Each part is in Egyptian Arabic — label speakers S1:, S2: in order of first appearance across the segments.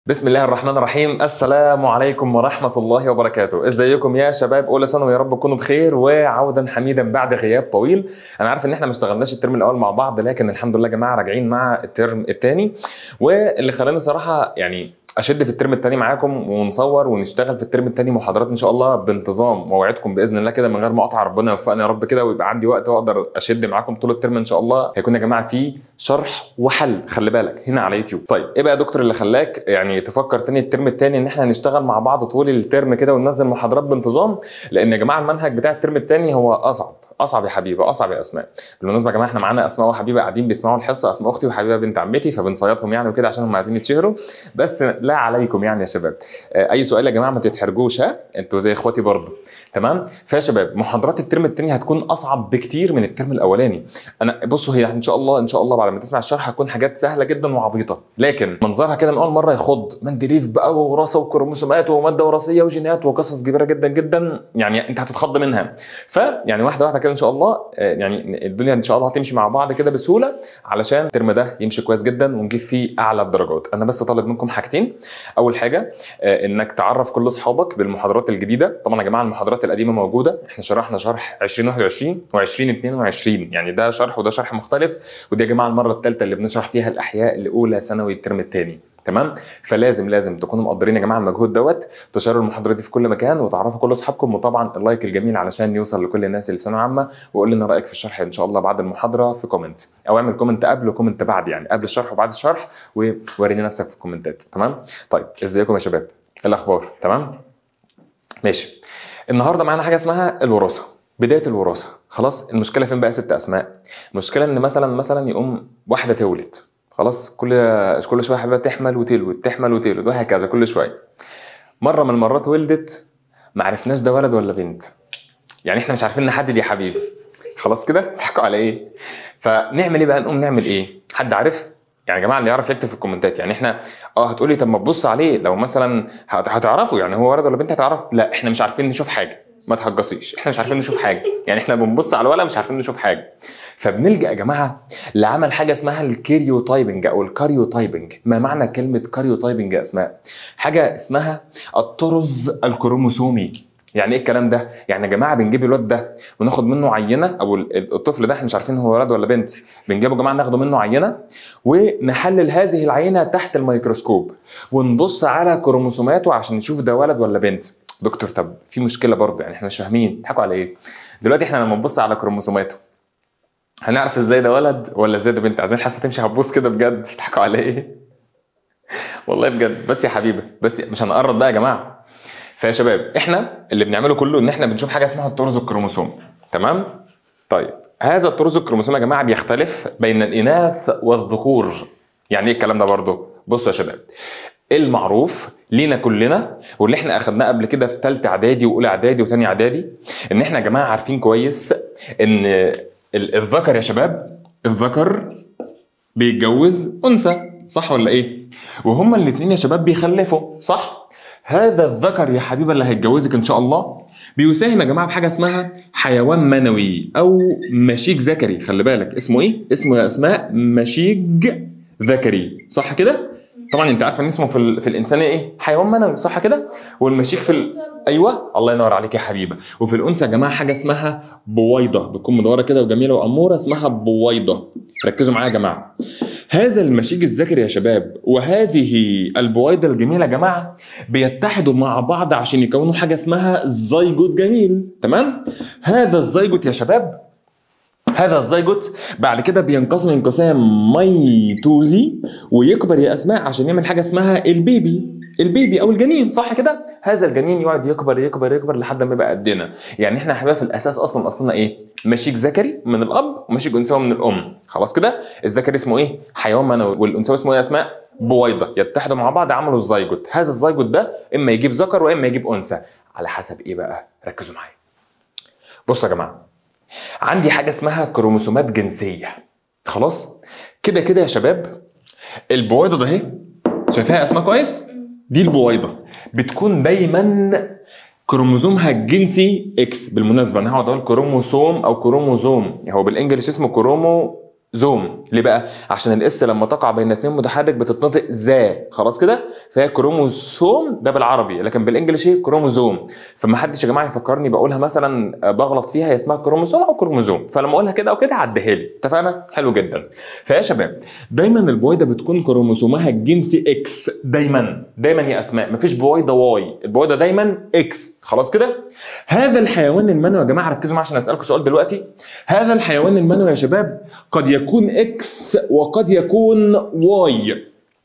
S1: بسم الله الرحمن الرحيم السلام عليكم ورحمة الله وبركاته ازيكم يا شباب اولى ثانوي يا رب تكونوا بخير وعودا حميدا بعد غياب طويل انا عارف ان احنا ما اشتغلناش الترم الاول مع بعض لكن الحمد لله يا جماعة راجعين مع الترم الثاني واللي خلاني صراحة يعني اشد في الترم الثاني معاكم ونصور ونشتغل في الترم الثاني محاضرات ان شاء الله بانتظام واوعدكم باذن الله كده من غير ما اقطع ربنا يوفقني يا رب كده ويبقى عندي وقت واقدر اشد معاكم طول الترم ان شاء الله هيكون يا جماعه في شرح وحل خلي بالك هنا على يوتيوب طيب ايه بقى يا دكتور اللي خلاك يعني تفكر تاني الترم الثاني ان احنا نشتغل مع بعض طول الترم كده وننزل محاضرات بانتظام لان يا جماعه المنهج بتاع الترم الثاني هو اصعب اصعب يا حبيبه اصعب يا اسماء بالمناسبه يا جماعه احنا معانا اسماء وحبيبه قاعدين بيسمعوا الحصه اسماء اختي وحبيبه بنت عمتي فبنصيطهم يعني وكده عشان هم عايزين يتشهروا بس لا عليكم يعني يا شباب آه، اي سؤال يا جماعه ما تتحرجوش ها انتوا زي اخواتي برضه تمام فيا شباب محاضرات الترم الثاني هتكون اصعب بكتير من الترم الاولاني انا بصوا هي ان شاء الله ان شاء الله بعد ما تسمع الشرح هتكون حاجات سهله جدا وعبيطه لكن منظرها كده من اول مره يخض مندليف بقى ووراثه وكروموسومات وماده وراثيه وجينات وقصص كبيره جدا جدا يعني انت هتتخض منها فيعني واحده واحده كده ان شاء الله آه، يعني الدنيا ان شاء الله هتمشي مع بعض كده بسهوله علشان الترم ده يمشي كويس جدا ونجيب فيه اعلى الدرجات انا بس طالب منكم حاجتين اول حاجه آه، انك تعرف كل اصحابك بالمحاضرات الجديده طبعا يا جماعه المحاضرات القديمه موجوده احنا شرحنا شرح 2021 و2022 يعني ده شرح وده شرح مختلف ودي يا جماعه المره الثالثه اللي بنشرح فيها الاحياء لاولى ثانوي الترم الثاني تمام فلازم لازم تكونوا مقدرين يا جماعه المجهود دوت تشاروا المحاضره دي في كل مكان وتعرفوا كل اصحابكم وطبعا اللايك الجميل علشان يوصل لكل الناس اللي في ثانويه عامه وقول لنا رايك في الشرح ان شاء الله بعد المحاضره في كومنت او اعمل كومنت قبل وكومنت بعد يعني قبل الشرح وبعد الشرح ووريني نفسك في الكومنتات تمام طيب ازيكم يا شباب إيه الاخبار تمام ماشي النهارده معانا حاجه اسمها الوراثه بدايه الوراثه خلاص المشكله فين بقى يا ست اسماء المشكله ان مثلا مثلا يقوم واحده تولد خلاص كل كل شويه حبيبه تحمل وتولد تحمل وتولد وهكذا كل شويه مره من المرات ولدت ما عرفناش ده ولد ولا بنت يعني احنا مش عارفين نحدد يا حبيبي خلاص كده تحكوا على ايه فنعمل ايه بقى نقوم نعمل ايه حد عارف يعني يا جماعه اللي يعرف يكتب في الكومنتات يعني احنا اه هتقولي طب ما تبص عليه لو مثلا هت- هتعرفوا يعني هو ولد ولا بنت هتعرف لا احنا مش عارفين نشوف حاجه ما تهجصيش احنا مش عارفين نشوف حاجه يعني احنا بنبص على الولد مش عارفين نشوف حاجه فبنلجا يا جماعه لعمل حاجه اسمها الكيريوتايبنج او الكاريوتايبنج ما معنى كلمه كاريوتايبنج يا اسماء حاجه اسمها الطرز الكروموسومي يعني ايه الكلام ده؟ يعني يا جماعه بنجيب الواد ده وناخد منه عينه او ال- الطفل ده احنا مش عارفين هو ولد ولا بنت بنجيبه يا جماعه ناخده منه عينه ونحلل هذه العينه تحت الميكروسكوب ونبص على كروموسوماته عشان نشوف ده ولد ولا بنت دكتور طب في مشكله برضه يعني احنا مش فاهمين بتضحكوا على ايه دلوقتي احنا لما نبص على كروموسوماته هنعرف ازاي ده ولد ولا ازاي ده بنت عايزين حاسه تمشي هتبص كده بجد يضحكوا على ايه والله بجد بس يا حبيبه بس مش هنقرب بقى يا جماعه فيا شباب احنا اللي بنعمله كله ان احنا بنشوف حاجه اسمها الطرز الكروموسوم تمام طيب هذا الطرز الكروموسوم يا جماعه بيختلف بين الاناث والذكور يعني ايه الكلام ده برضه بصوا يا شباب المعروف لينا كلنا واللي احنا اخدناه قبل كده في ثالثه اعدادي واولى اعدادي وثانيه اعدادي ان احنا يا جماعه عارفين كويس ان ال- الذكر يا شباب الذكر بيتجوز انثى صح ولا ايه وهما الاثنين يا شباب بيخلفوا صح هذا الذكر يا حبيبه اللي هيتجوزك ان شاء الله بيساهم يا جماعه بحاجه اسمها حيوان منوي او مشيج ذكري خلي بالك اسمه ايه اسمه يا اسماء مشيج ذكري صح كده طبعا انت عارفه ان اسمه في, ال... في الانسان ايه حيوان منوي صح كده والمشيج في ال... ايوه الله ينور عليك يا حبيبه وفي الانثى يا جماعه حاجه اسمها بويضه بتكون مدوره كده وجميله واموره اسمها بويضه ركزوا معايا يا جماعه هذا المشيج الذكري يا شباب وهذه البويضه الجميله يا جماعه بيتحدوا مع بعض عشان يكونوا حاجه اسمها زيجوت جميل تمام هذا الزيجوت يا شباب هذا الزيجوت بعد كده بينقسم انقسام ميتوزي ويكبر يا اسماء عشان يعمل حاجه اسمها البيبي البيبي او الجنين صح كده هذا الجنين يقعد يكبر يكبر يكبر لحد ما يبقى قدنا يعني احنا يا حبايبي في الاساس اصلا اصلنا ايه مشيك ذكري من الاب ومشيك انثوي من الام خلاص كده الذكري اسمه ايه حيوان منوي والانثوي اسمه ايه يا اسماء بويضه يتحدوا مع بعض عملوا الزيجوت هذا الزيجوت ده اما يجيب ذكر واما يجيب انثى على حسب ايه بقى ركزوا معايا بصوا يا جماعه عندي حاجه اسمها كروموسومات جنسيه خلاص كده كده يا شباب البويضه ده اهي شايفاها يا اسماء كويس دي البويضه بتكون دايما كروموزومها الجنسي اكس بالمناسبه انا هقعد اقول كروموسوم او كروموزوم هو بالانجلش اسمه كرومو زوم ليه بقى عشان الاس لما تقع بين اثنين متحرك بتتنطق ذا خلاص كده فهي كروموسوم ده بالعربي لكن بالانجلش ايه كروموزوم فما حدش يا جماعه يفكرني بقولها مثلا بغلط فيها هي اسمها كروموسوم او كروموزوم فلما اقولها كده او كده عديها لي اتفقنا حلو جدا فيا شباب دايما البويضه بتكون كروموسومها الجنسي اكس دايما دايما يا اسماء مفيش بويضه واي البويضه دايما اكس خلاص كده هذا الحيوان المنوي يا جماعه ركزوا معايا عشان اسالكم سؤال دلوقتي هذا الحيوان المنوي يا شباب قد يكون اكس وقد يكون واي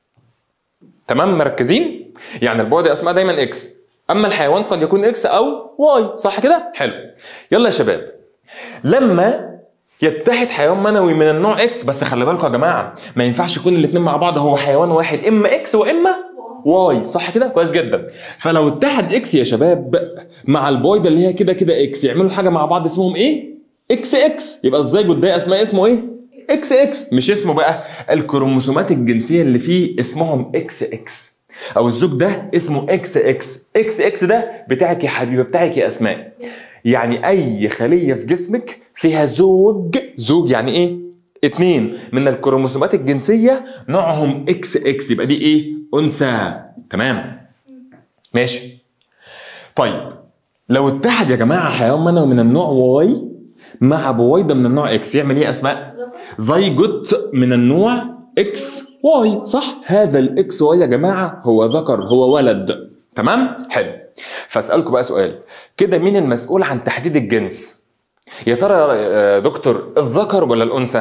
S1: تمام مركزين يعني البعد اسماء دايما اكس اما الحيوان قد يكون اكس او واي صح كده حلو يلا يا شباب لما يتحد حيوان منوي من النوع اكس بس خلي بالكم يا جماعه ما ينفعش يكون الاثنين مع بعض هو حيوان واحد اما اكس واما واي صح كده كويس جدا فلو اتحد اكس يا شباب مع البويضه اللي هي كده كده اكس يعملوا حاجه مع بعض اسمهم ايه اكس اكس يبقى الزيجوت ده اسمها اسمه ايه اكس اكس مش اسمه بقى الكروموسومات الجنسيه اللي فيه اسمهم اكس اكس او الزوج ده اسمه اكس اكس اكس اكس ده بتاعك يا حبيبه بتاعك يا اسماء يعني اي خليه في جسمك فيها زوج زوج يعني ايه اتنين من الكروموسومات الجنسيه نوعهم اكس اكس يبقى دي ايه انثى تمام ماشي طيب لو اتحد يا جماعه حيوان منوي من النوع واي مع بويضه من النوع اكس يعمل ايه يا اسماء زيجوت من النوع اكس واي صح هذا الاكس واي يا جماعه هو ذكر هو ولد تمام حلو فاسالكم بقى سؤال كده مين المسؤول عن تحديد الجنس يا ترى يا دكتور الذكر ولا الانثى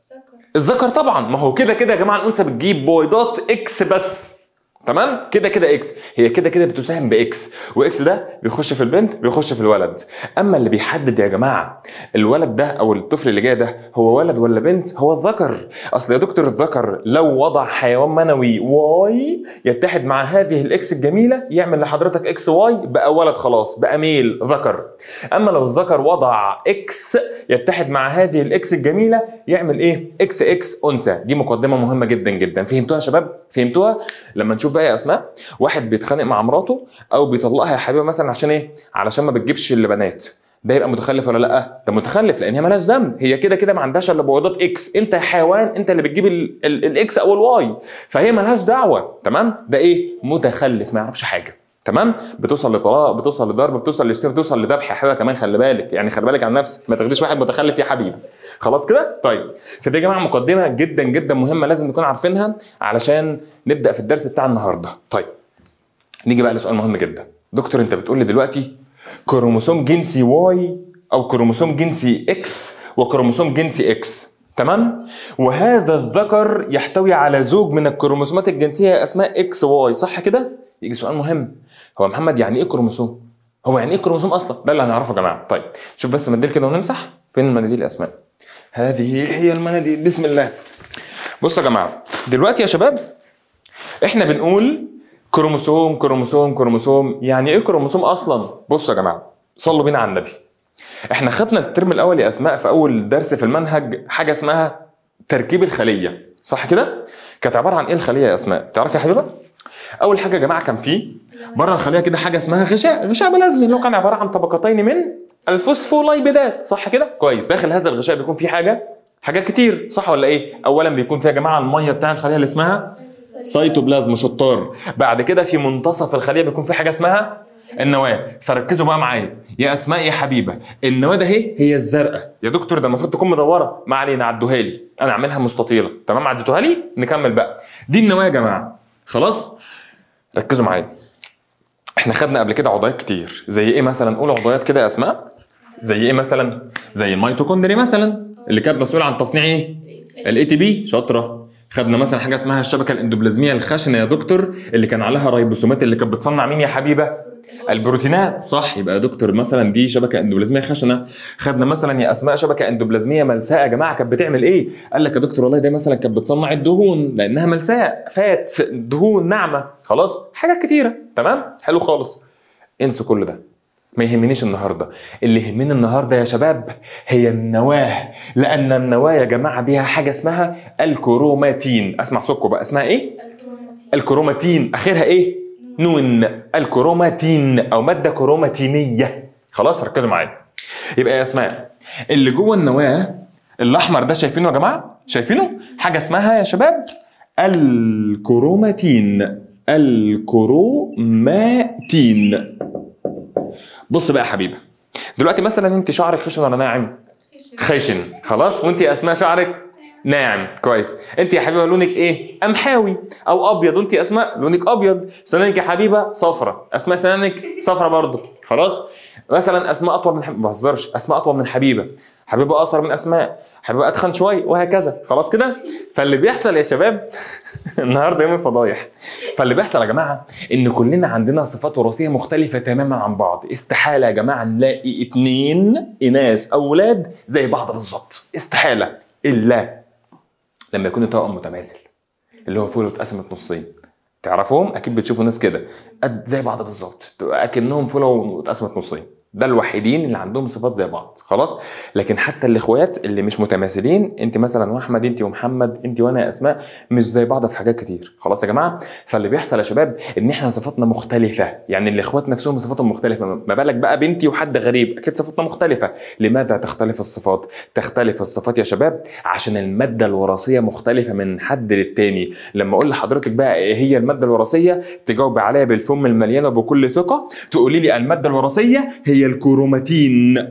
S1: الذكر طبعا ما هو كده كده يا جماعه الانثى بتجيب بويضات اكس بس تمام كده كده اكس هي كده كده بتساهم باكس واكس ده بيخش في البنت بيخش في الولد اما اللي بيحدد يا جماعه الولد ده او الطفل اللي جاي ده هو ولد ولا بنت هو الذكر اصل يا دكتور الذكر لو وضع حيوان منوي واي يتحد مع هذه الاكس الجميله يعمل لحضرتك اكس واي بقى ولد خلاص بقى ميل ذكر اما لو الذكر وضع اكس يتحد مع هذه الاكس الجميله يعمل ايه اكس اكس انثى دي مقدمه مهمه جدا جدا فهمتوها يا شباب فهمتوها لما نشوف بقى يا اسماء واحد بيتخانق مع مراته او بيطلقها يا حبيبه مثلا عشان ايه علشان ما بتجيبش الا بنات ده يبقى متخلف ولا لا ده متخلف لان هي مالهاش ذنب هي كده كده ما عندهاش الا بويضات اكس انت يا حيوان انت اللي بتجيب ال- ال- الاكس او الواي فهي مالهاش دعوه تمام ده ايه متخلف ما يعرفش حاجه تمام بتوصل لطلاق بتوصل لضرب بتوصل لشتم بتوصل لذبح يا حبيبه كمان خلي بالك يعني خلي بالك عن نفسك ما تاخديش واحد متخلف يا حبيبي خلاص كده طيب فدي يا جماعه مقدمه جدا جدا مهمه لازم نكون عارفينها علشان نبدا في الدرس بتاع النهارده طيب نيجي بقى لسؤال مهم جدا دكتور انت بتقول لي دلوقتي كروموسوم جنسي واي او كروموسوم جنسي اكس وكروموسوم جنسي اكس تمام وهذا الذكر يحتوي على زوج من الكروموسومات الجنسيه اسماء اكس واي صح كده يجي سؤال مهم هو محمد يعني ايه كروموسوم هو يعني ايه كروموسوم اصلا ده اللي هنعرفه يا جماعه طيب شوف بس منديل كده ونمسح فين المناديل يا اسماء هذه هي المناديل بسم الله بصوا يا جماعه دلوقتي يا شباب احنا بنقول كروموسوم كروموسوم كروموسوم يعني ايه كروموسوم اصلا بصوا يا جماعه صلوا بينا على النبي احنا خدنا الترم الاول يا اسماء في اول درس في المنهج حاجه اسمها تركيب الخليه صح كده كانت عباره عن ايه الخليه يا اسماء تعرفي يا حبيبه اول حاجه يا جماعه كان فيه بره الخليه كده حاجه اسمها غشاء غشاء بلازمي اللي هو كان عباره عن طبقتين من الفوسفولايبيدات صح كده كويس داخل هذا الغشاء بيكون فيه حاجه حاجات كتير صح ولا ايه اولا بيكون فيها يا جماعه الميه بتاع الخليه اللي اسمها سيتوبلازم شطار بعد كده في منتصف الخليه بيكون في حاجه اسمها النواه فركزوا بقى معايا يا اسماء يا حبيبه النواه ده اهي هي الزرقاء يا دكتور ده المفروض تكون مدوره ما علينا عدوها لي انا اعملها مستطيله تمام عدتوها لي نكمل بقى دي النواه يا جماعه خلاص ركزوا معايا احنا خدنا قبل كده عضويات كتير زي ايه مثلا قول عضويات كده يا اسماء زي ايه مثلا زي الميتوكوندري مثلا اللي كانت مسؤوله عن تصنيع ايه الاي تي بي شاطره خدنا مثلا حاجه اسمها الشبكه الاندوبلازميه الخشنه يا دكتور اللي كان عليها رايبوسومات اللي كانت بتصنع مين يا حبيبه البروتينات صح يبقى يا دكتور مثلا دي شبكه اندوبلازميه خشنه خدنا مثلا يا اسماء شبكه اندوبلازميه ملساء يا جماعه كانت بتعمل ايه قال لك يا دكتور والله ده مثلا كانت بتصنع الدهون لانها ملساء فات دهون ناعمه خلاص حاجات كتيره تمام حلو خالص انسوا كل ده ما يهمنيش النهارده اللي يهمني النهارده يا شباب هي النواه لان النواه يا جماعه بيها حاجه اسمها الكروماتين اسمع صوتكم بقى اسمها ايه الكروماتين اخرها ايه نون الكروماتين او ماده كروماتينيه خلاص ركزوا معايا يبقى يا اسماء اللي جوه النواه الاحمر ده شايفينه يا جماعه شايفينه حاجه اسمها يا شباب الكروماتين الكروماتين بص بقى يا حبيبه دلوقتي مثلا انت شعرك خشن ولا ناعم خشن خلاص وانت يا اسماء شعرك ناعم كويس انت يا حبيبه لونك ايه قمحاوي او ابيض وانت يا اسماء لونك ابيض سنانك يا حبيبه صفرة اسماء سنانك صفرة برضه خلاص مثلا اسماء اطول من حبيبه ما بهزرش اسماء اطول من حبيبه حبيبه اقصر من اسماء حبيبه اتخن شويه وهكذا خلاص كده فاللي بيحصل يا شباب النهارده يوم الفضايح فاللي بيحصل يا جماعه ان كلنا عندنا صفات وراثيه مختلفه تماما عن بعض استحاله يا جماعه نلاقي اتنين اناث اولاد زي بعض بالظبط استحاله الا لما يكون التوأم متماثل اللي هو فول اتقسمت نصين تعرفوهم اكيد بتشوفوا ناس كده قد زي بعض بالظبط اكنهم فوله واتقسمت نصين ده الوحيدين اللي عندهم صفات زي بعض خلاص لكن حتى الاخوات اللي مش متماثلين انت مثلا واحمد انت ومحمد انت وانا يا اسماء مش زي بعض في حاجات كتير خلاص يا جماعه فاللي بيحصل يا شباب ان احنا صفاتنا مختلفه يعني الاخوات نفسهم صفاتهم مختلفه ما بالك بقى بنتي وحد غريب اكيد صفاتنا مختلفه لماذا تختلف الصفات تختلف الصفات يا شباب عشان الماده الوراثيه مختلفه من حد للتاني لما اقول لحضرتك بقى ايه هي الماده الوراثيه تجاوب عليا بالفم المليان وبكل ثقه تقولي لي الماده الوراثيه هي الكروماتين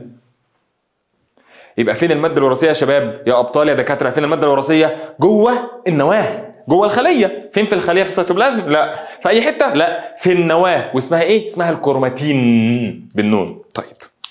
S1: يبقى فين الماده الوراثيه يا شباب يا ابطال يا دكاتره فين الماده الوراثيه جوه النواه جوه الخليه فين في الخليه في السيتوبلازم لا في اي حته لا في النواه واسمها ايه اسمها الكروماتين بالنون طيب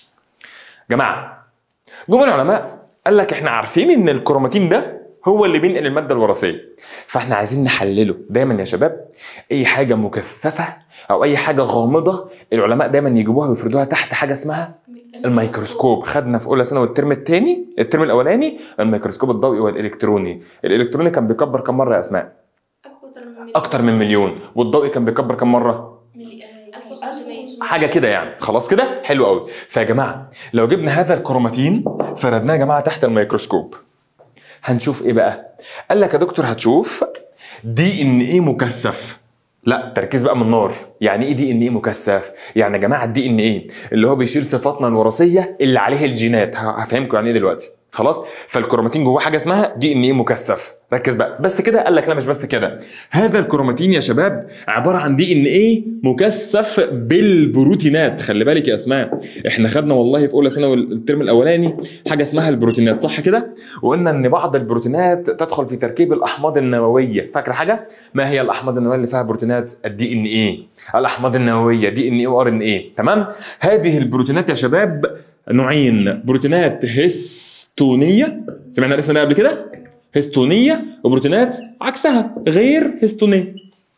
S1: جماعه جم العلماء قال لك احنا عارفين ان الكروماتين ده هو اللي بينقل الماده الوراثيه فاحنا عايزين نحلله دايما يا شباب اي حاجه مكثفه او اي حاجه غامضه العلماء دايما يجيبوها ويفردوها تحت حاجه اسمها الميكروسكوب خدنا في اولى ثانوي الترم الثاني الترم الاولاني الميكروسكوب الضوئي والالكتروني الالكتروني كان بيكبر كم مره يا اسماء اكتر من مليون والضوئي كان بيكبر كم مره حاجه كده يعني خلاص كده حلو قوي فيا جماعه لو جبنا هذا الكروماتين فردناه يا جماعه تحت الميكروسكوب هنشوف ايه بقى قال لك يا دكتور هتشوف دي ان ايه مكثف لا تركيز بقى من النار يعني ايه دي ان ايه مكثف يعني يا جماعه الدي ان ايه اللي هو بيشيل صفاتنا الوراثيه اللي عليها الجينات هفهمكم يعني ايه دلوقتي خلاص فالكروماتين جواه حاجه اسمها دي ان ايه مكثف ركز بقى بس كده قال لك لا مش بس كده هذا الكروماتين يا شباب عباره عن دي ان ايه مكثف بالبروتينات خلي بالك يا اسماء احنا خدنا والله في اولى ثانوي الترم الاولاني حاجه اسمها البروتينات صح كده وقلنا ان بعض البروتينات تدخل في تركيب الاحماض النوويه فاكره حاجه ما هي الاحماض النوويه اللي فيها بروتينات الدي ان ايه الاحماض النوويه دي ان ايه وار ان ايه تمام هذه البروتينات يا شباب نوعين بروتينات هستونيه سمعنا الاسم ده قبل كده هستونيه وبروتينات عكسها غير هستونيه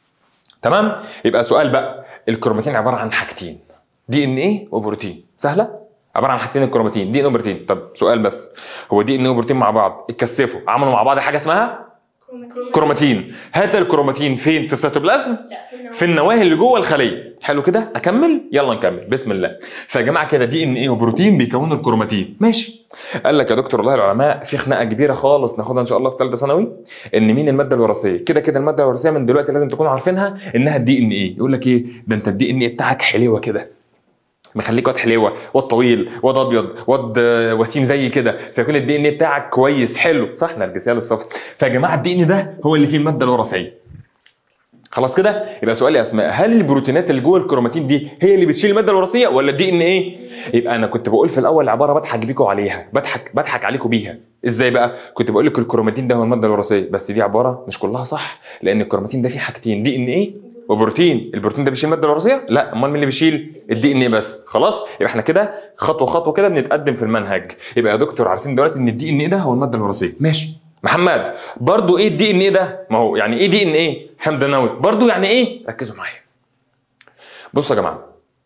S1: تمام يبقى سؤال بقى الكروماتين عباره عن حاجتين دي ان ايه وبروتين سهله عباره عن حاجتين الكروماتين دي ان وبروتين طب سؤال بس هو دي ان وبروتين مع بعض اتكثفوا عملوا مع بعض حاجه اسمها كروماتين هذا الكروماتين فين في السيتوبلازم
S2: لا في النواه
S1: في النواه اللي جوه الخليه حلو كده اكمل يلا نكمل بسم الله فيا جماعه كده دي ان ايه وبروتين بيكونوا الكروماتين ماشي قال لك يا دكتور والله العلماء في خناقه كبيره خالص ناخدها ان شاء الله في ثالثه ثانوي ان مين الماده الوراثيه كده كده الماده الوراثيه من دلوقتي لازم تكونوا عارفينها انها الدي ان ايه يقول لك ايه ده انت الدي ان ايه بتاعك حلوه كده مخليك واد حلوه واد طويل واد ابيض واد آه، وسيم زي كده فيكون الدي ان ايه بتاعك كويس حلو صح نرجسيه للصبح فيا جماعه الدي ان ده هو اللي فيه الماده الوراثيه خلاص كده يبقى سؤال يا اسماء هل البروتينات اللي جوه الكروماتين دي هي اللي بتشيل الماده الوراثيه ولا الدي ان ايه يبقى انا كنت بقول في الاول عباره بضحك بيكم عليها بضحك بضحك عليكم بيها ازاي بقى كنت بقول لك الكروماتين ده هو الماده الوراثيه بس دي عباره مش كلها صح لان الكروماتين ده فيه حاجتين دي ان ايه وبروتين البروتين ده بيشيل الماده الوراثيه لا امال مين اللي بيشيل الدي ان ايه بس خلاص يبقى احنا كده خطوه خطوه كده بنتقدم في المنهج يبقى يا دكتور عارفين دلوقتي ان الدي ان ايه ده هو الماده الوراثيه ماشي محمد برضو ايه الدي ان ايه ده ما هو يعني ايه دي ان ايه حمد نووي برضو يعني ايه ركزوا معايا بصوا يا جماعه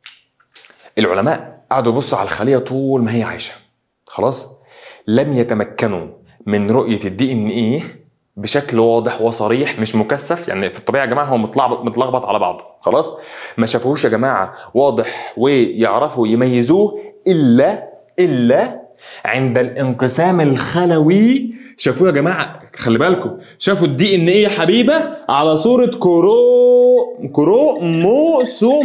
S1: العلماء قعدوا يبصوا على الخليه طول ما هي عايشه خلاص لم يتمكنوا من رؤيه الدي ان ايه بشكل واضح وصريح مش مكثف يعني في الطبيعه يا جماعه هو متلخبط متلخبط على بعضه خلاص ما شافوهوش يا جماعه واضح ويعرفوا يميزوه الا الا عند الانقسام الخلوي شافوه يا جماعه خلي بالكم شافوا الدي ان ايه يا حبيبه على صوره كرو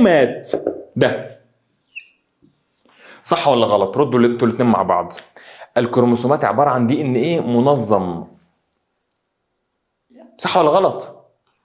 S1: كروموسومات ده صح ولا غلط ردوا اللي انتوا الاثنين مع بعض الكروموسومات عباره عن دي ان ايه منظم صح ولا غلط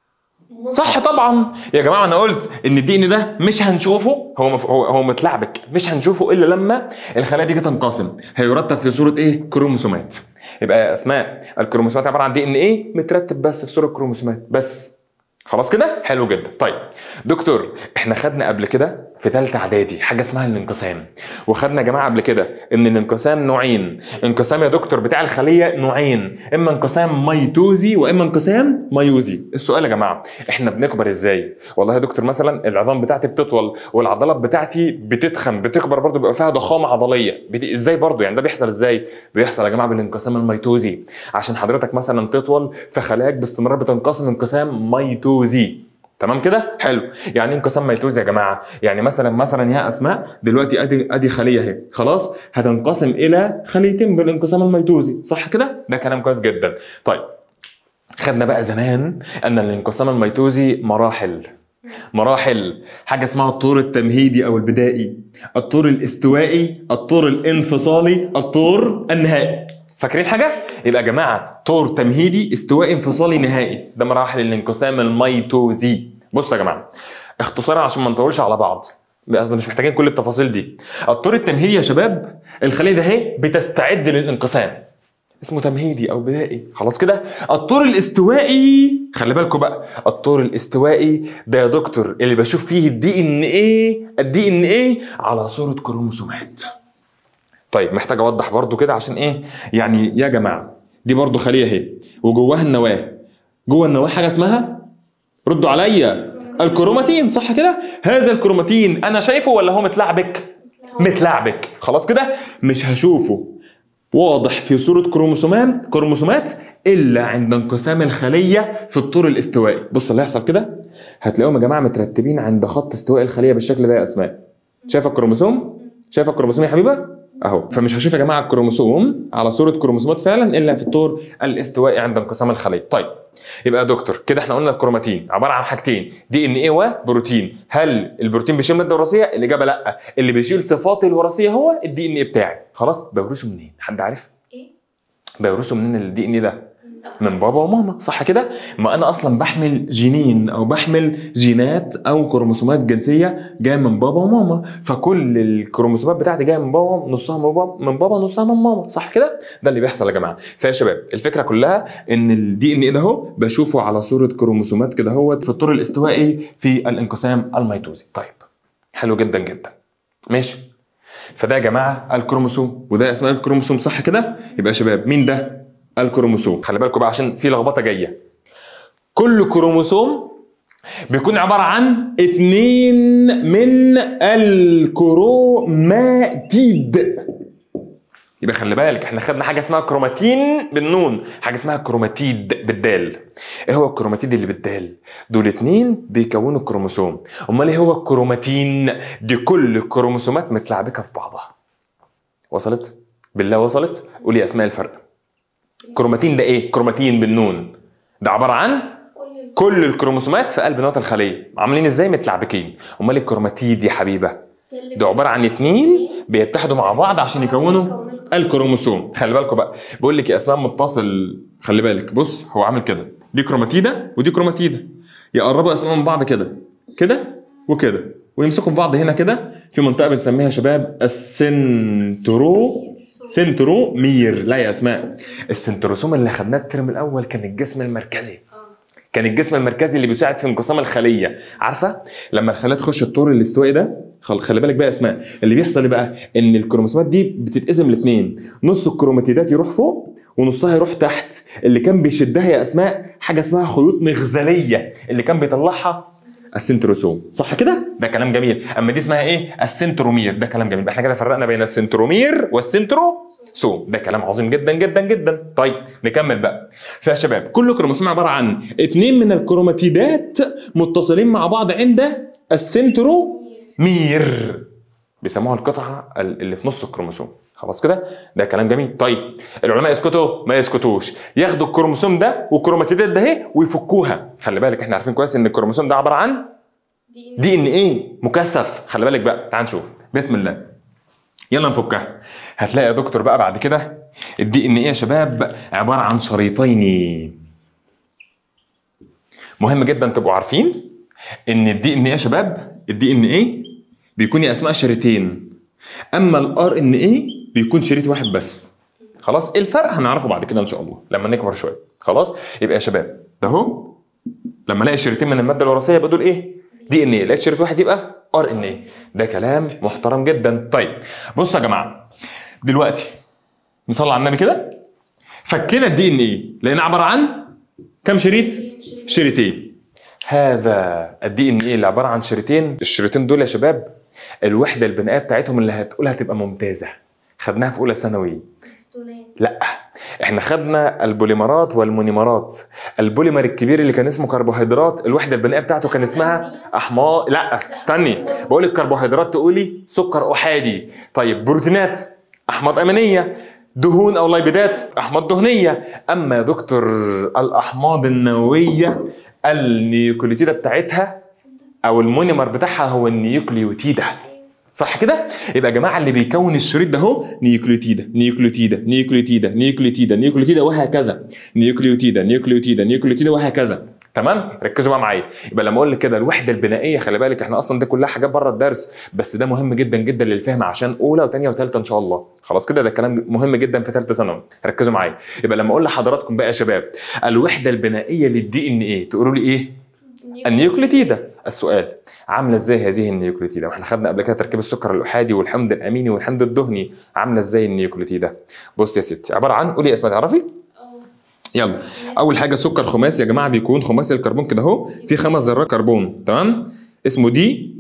S1: صح طبعا يا جماعه انا قلت ان الدي ان ده مش هنشوفه هو مف... هو هو متلعبك مش هنشوفه الا لما الخلايا دي تنقسم هيرتب في صوره ايه كروموسومات يبقى يا اسماء الكروموسومات عباره عن دي ان ايه مترتب بس في صوره كروموسومات بس خلاص كده حلو جدا طيب دكتور احنا خدنا قبل كده في ثالثه اعدادي حاجه اسمها الانقسام وخدنا يا جماعه قبل كده ان الانقسام نوعين انقسام يا دكتور بتاع الخليه نوعين اما انقسام ميتوزي واما انقسام ميوزي السؤال يا جماعه احنا بنكبر ازاي والله يا دكتور مثلا العظام بتاعتي بتطول والعضلات بتاعتي بتتخن بتكبر برضو بيبقى فيها ضخامه عضليه بت... ازاي برضو يعني ده بيحصل ازاي بيحصل يا جماعه بالانقسام الميتوزي عشان حضرتك مثلا تطول فخلاياك باستمرار بتنقسم انقسام ميتوزي تمام كده حلو يعني ايه انقسام ميتوزي يا جماعه يعني مثلا مثلا يا اسماء دلوقتي ادي ادي خليه اهي خلاص هتنقسم الى خليتين بالانقسام الميتوزي صح كده ده كلام كويس جدا طيب خدنا بقى زمان ان الانقسام الميتوزي مراحل مراحل حاجه اسمها الطور التمهيدي او البدائي الطور الاستوائي الطور الانفصالي الطور النهائي فاكرين حاجه يبقى يا جماعه طور تمهيدي استوائي انفصالي نهائي ده مراحل الانقسام الميتوزي بصوا يا جماعه اختصارا عشان ما نطولش على بعض اصل مش محتاجين كل التفاصيل دي الطور التمهيدي يا شباب الخليه ده اهي بتستعد للانقسام اسمه تمهيدي او بدائي خلاص كده الطور الاستوائي خلي بالكم بقى الطور الاستوائي ده يا دكتور اللي بشوف فيه الدي ان ايه الدي ان ايه على صوره كروموسومات طيب محتاج اوضح برضو كده عشان ايه يعني يا جماعه دي برضو خليه اهي وجواها النواه جوه النواه حاجه اسمها ردوا عليا الكروماتين صح كده هذا الكروماتين انا شايفه ولا هو متلعبك متلعبك خلاص كده مش هشوفه واضح في صورة كروموسومات كروموسومات إلا عند انقسام الخلية في الطور الاستوائي بص اللي هيحصل كده هتلاقيهم يا جماعة مترتبين عند خط استواء الخلية بالشكل ده يا أسماء شايفة الكروموسوم شايفة الكروموسوم يا حبيبة اهو فمش هشوف يا جماعه الكروموسوم على صوره كروموسومات فعلا الا في الطور الاستوائي عند انقسام الخليه طيب يبقى يا دكتور كده احنا قلنا الكروماتين عباره عن حاجتين دي ان ايه وبروتين هل البروتين بيشيل الماده الوراثيه الاجابه لا اللي بيشيل صفاتي الوراثيه هو الدي ان ايه بتاعي خلاص بورثه منين حد عارف
S2: ايه؟
S1: بورثه منين الدي ان ايه ده من بابا وماما صح كده ما انا اصلا بحمل جينين او بحمل جينات او كروموسومات جنسيه جايه من بابا وماما فكل الكروموسومات بتاعتي جايه من بابا نصها من بابا من بابا نصها من ماما صح كده ده اللي بيحصل يا جماعه فيا شباب الفكره كلها ان الدي ان ايه ده اهو بشوفه على صوره كروموسومات كده اهوت في الطور الاستوائي في الانقسام الميتوزي طيب حلو جدا جدا ماشي فده يا جماعه الكروموسوم وده اسماء الكروموسوم صح كده يبقى يا شباب مين ده الكروموسوم خلي بالكم بقى عشان في لخبطه جايه كل كروموسوم بيكون عباره عن اتنين من الكروماتيد يبقى خلي بالك احنا خدنا حاجه اسمها كروماتين بالنون حاجه اسمها كروماتيد بالدال ايه هو الكروماتيد اللي بالدال دول اتنين بيكونوا الكروموسوم امال ايه هو الكروماتين دي كل الكروموسومات متلعبكه في بعضها وصلت بالله وصلت قولي اسماء الفرق كروماتين ده ايه كروماتين بالنون ده عباره عن
S2: كل
S1: كل الكروموسومات في قلب نواة الخليه عاملين ازاي متلعبكين امال الكروماتيد يا حبيبه ده عباره عن اتنين بيتحدوا مع بعض عشان يكونوا الكروموسوم خلي بالكم بقى بقول لك يا اسماء متصل خلي بالك بص هو عامل كده دي كروماتيده ودي كروماتيده يقربوا اسماء من بعض كده كده وكده ويمسكوا في بعض هنا كده في منطقه بنسميها يا شباب السنترو سنترومير لا يا اسماء السنتروسوم اللي خدناه الترم الاول كان الجسم المركزي
S2: اه
S1: كان الجسم المركزي اللي بيساعد في انقسام الخليه عارفه لما الخليه تخش الطور الاستوائي ده خل- خلي بالك بقى يا اسماء اللي بيحصل ايه بقى ان الكروموسومات دي بتتقسم لاثنين نص الكروماتيدات يروح فوق ونصها يروح تحت اللي كان بيشدها يا اسماء حاجه اسمها خيوط مغزليه اللي كان بيطلعها السنتروسوم صح كده ده كلام جميل اما دي اسمها ايه السنترومير ده كلام جميل احنا كده فرقنا بين السنترومير والسنتروسوم ده كلام عظيم جدا جدا جدا طيب نكمل بقى فيا شباب كل كروموسوم عباره عن اثنين من الكروماتيدات متصلين مع بعض عند السنترومير بيسموها القطعه اللي في نص الكروموسوم خلاص كده ده كلام جميل طيب العلماء يسكتوا ما يسكتوش ياخدوا الكروموسوم ده والكروماتيدات ده اهي ويفكوها خلي بالك احنا عارفين كويس ان الكروموسوم ده عباره عن
S2: دي
S1: دي ان ايه مكثف خلي بالك بقى تعال نشوف بسم الله يلا نفكها هتلاقي يا دكتور بقى بعد كده الدي ان ايه يا شباب عباره عن شريطين مهم جدا تبقوا عارفين ان الدي ان ايه يا شباب الدي ان ايه بيكون يا اسماء شريطين اما الار ان ايه بيكون شريط واحد بس خلاص الفرق هنعرفه بعد كده ان شاء الله لما نكبر شويه خلاص يبقى يا شباب ده اهو لما الاقي شريطين من الماده الوراثيه يبقى دول ايه دي ان ايه لقيت شريط واحد يبقى ار ان ايه ده كلام محترم جدا طيب بصوا يا جماعه دلوقتي نصلي على النبي كده فكينا الدي ان ايه لقينا عباره عن كم شريط شريطين هذا الدي ان ايه اللي عباره عن شريطين الشريطين دول يا شباب الوحده البنائيه بتاعتهم اللي هتقولها هتبقى ممتازه خدناها في اولى ثانوي
S2: هستونات
S1: لا احنا خدنا البوليمرات والمونيمرات البوليمر الكبير اللي كان اسمه كربوهيدرات الوحده البنائيه بتاعته كان اسمها احماض لا استني بقول لك كربوهيدرات تقولي سكر احادي طيب بروتينات احماض امينيه دهون او ليبيدات احماض دهنيه اما يا دكتور الاحماض النوويه النيوكليوتيده بتاعتها او المونيمر بتاعها هو النيوكليوتيده صح كده؟ يبقى يا جماعه اللي بيكون الشريط ده اهو نيوكليوتيدا نيوكليوتيدا نيوكليوتيدا نيوكليوتيدا نيوكليوتيدا وهكذا نيوكليوتيدا نيوكليوتيدا نيوكليوتيدا وهكذا تمام ركزوا بقى معايا يبقى لما اقول لك كده الوحده البنائيه خلي بالك احنا اصلا دي كلها حاجات بره الدرس بس ده مهم جدا جدا للفهم عشان اولى وثانيه وثالثه ان شاء الله خلاص كده ده كلام مهم جدا في ثالثه ثانوي ركزوا معايا يبقى لما اقول لحضراتكم بقى يا شباب الوحده البنائيه للدي ان ايه تقولوا لي ايه النيوكليوتيدا السؤال عامله ازاي هذه النيوكليوتيدا واحنا خدنا قبل كده تركيب السكر الاحادي والحمض الاميني والحمض الدهني عامله ازاي النيوكليوتيدا بص يا ستي عباره عن قولي يا اسماء تعرفي
S2: اه
S1: يلا اول حاجه سكر خماسي يا جماعه بيكون خماسي الكربون كده اهو في خمس ذرات كربون تمام اسمه دي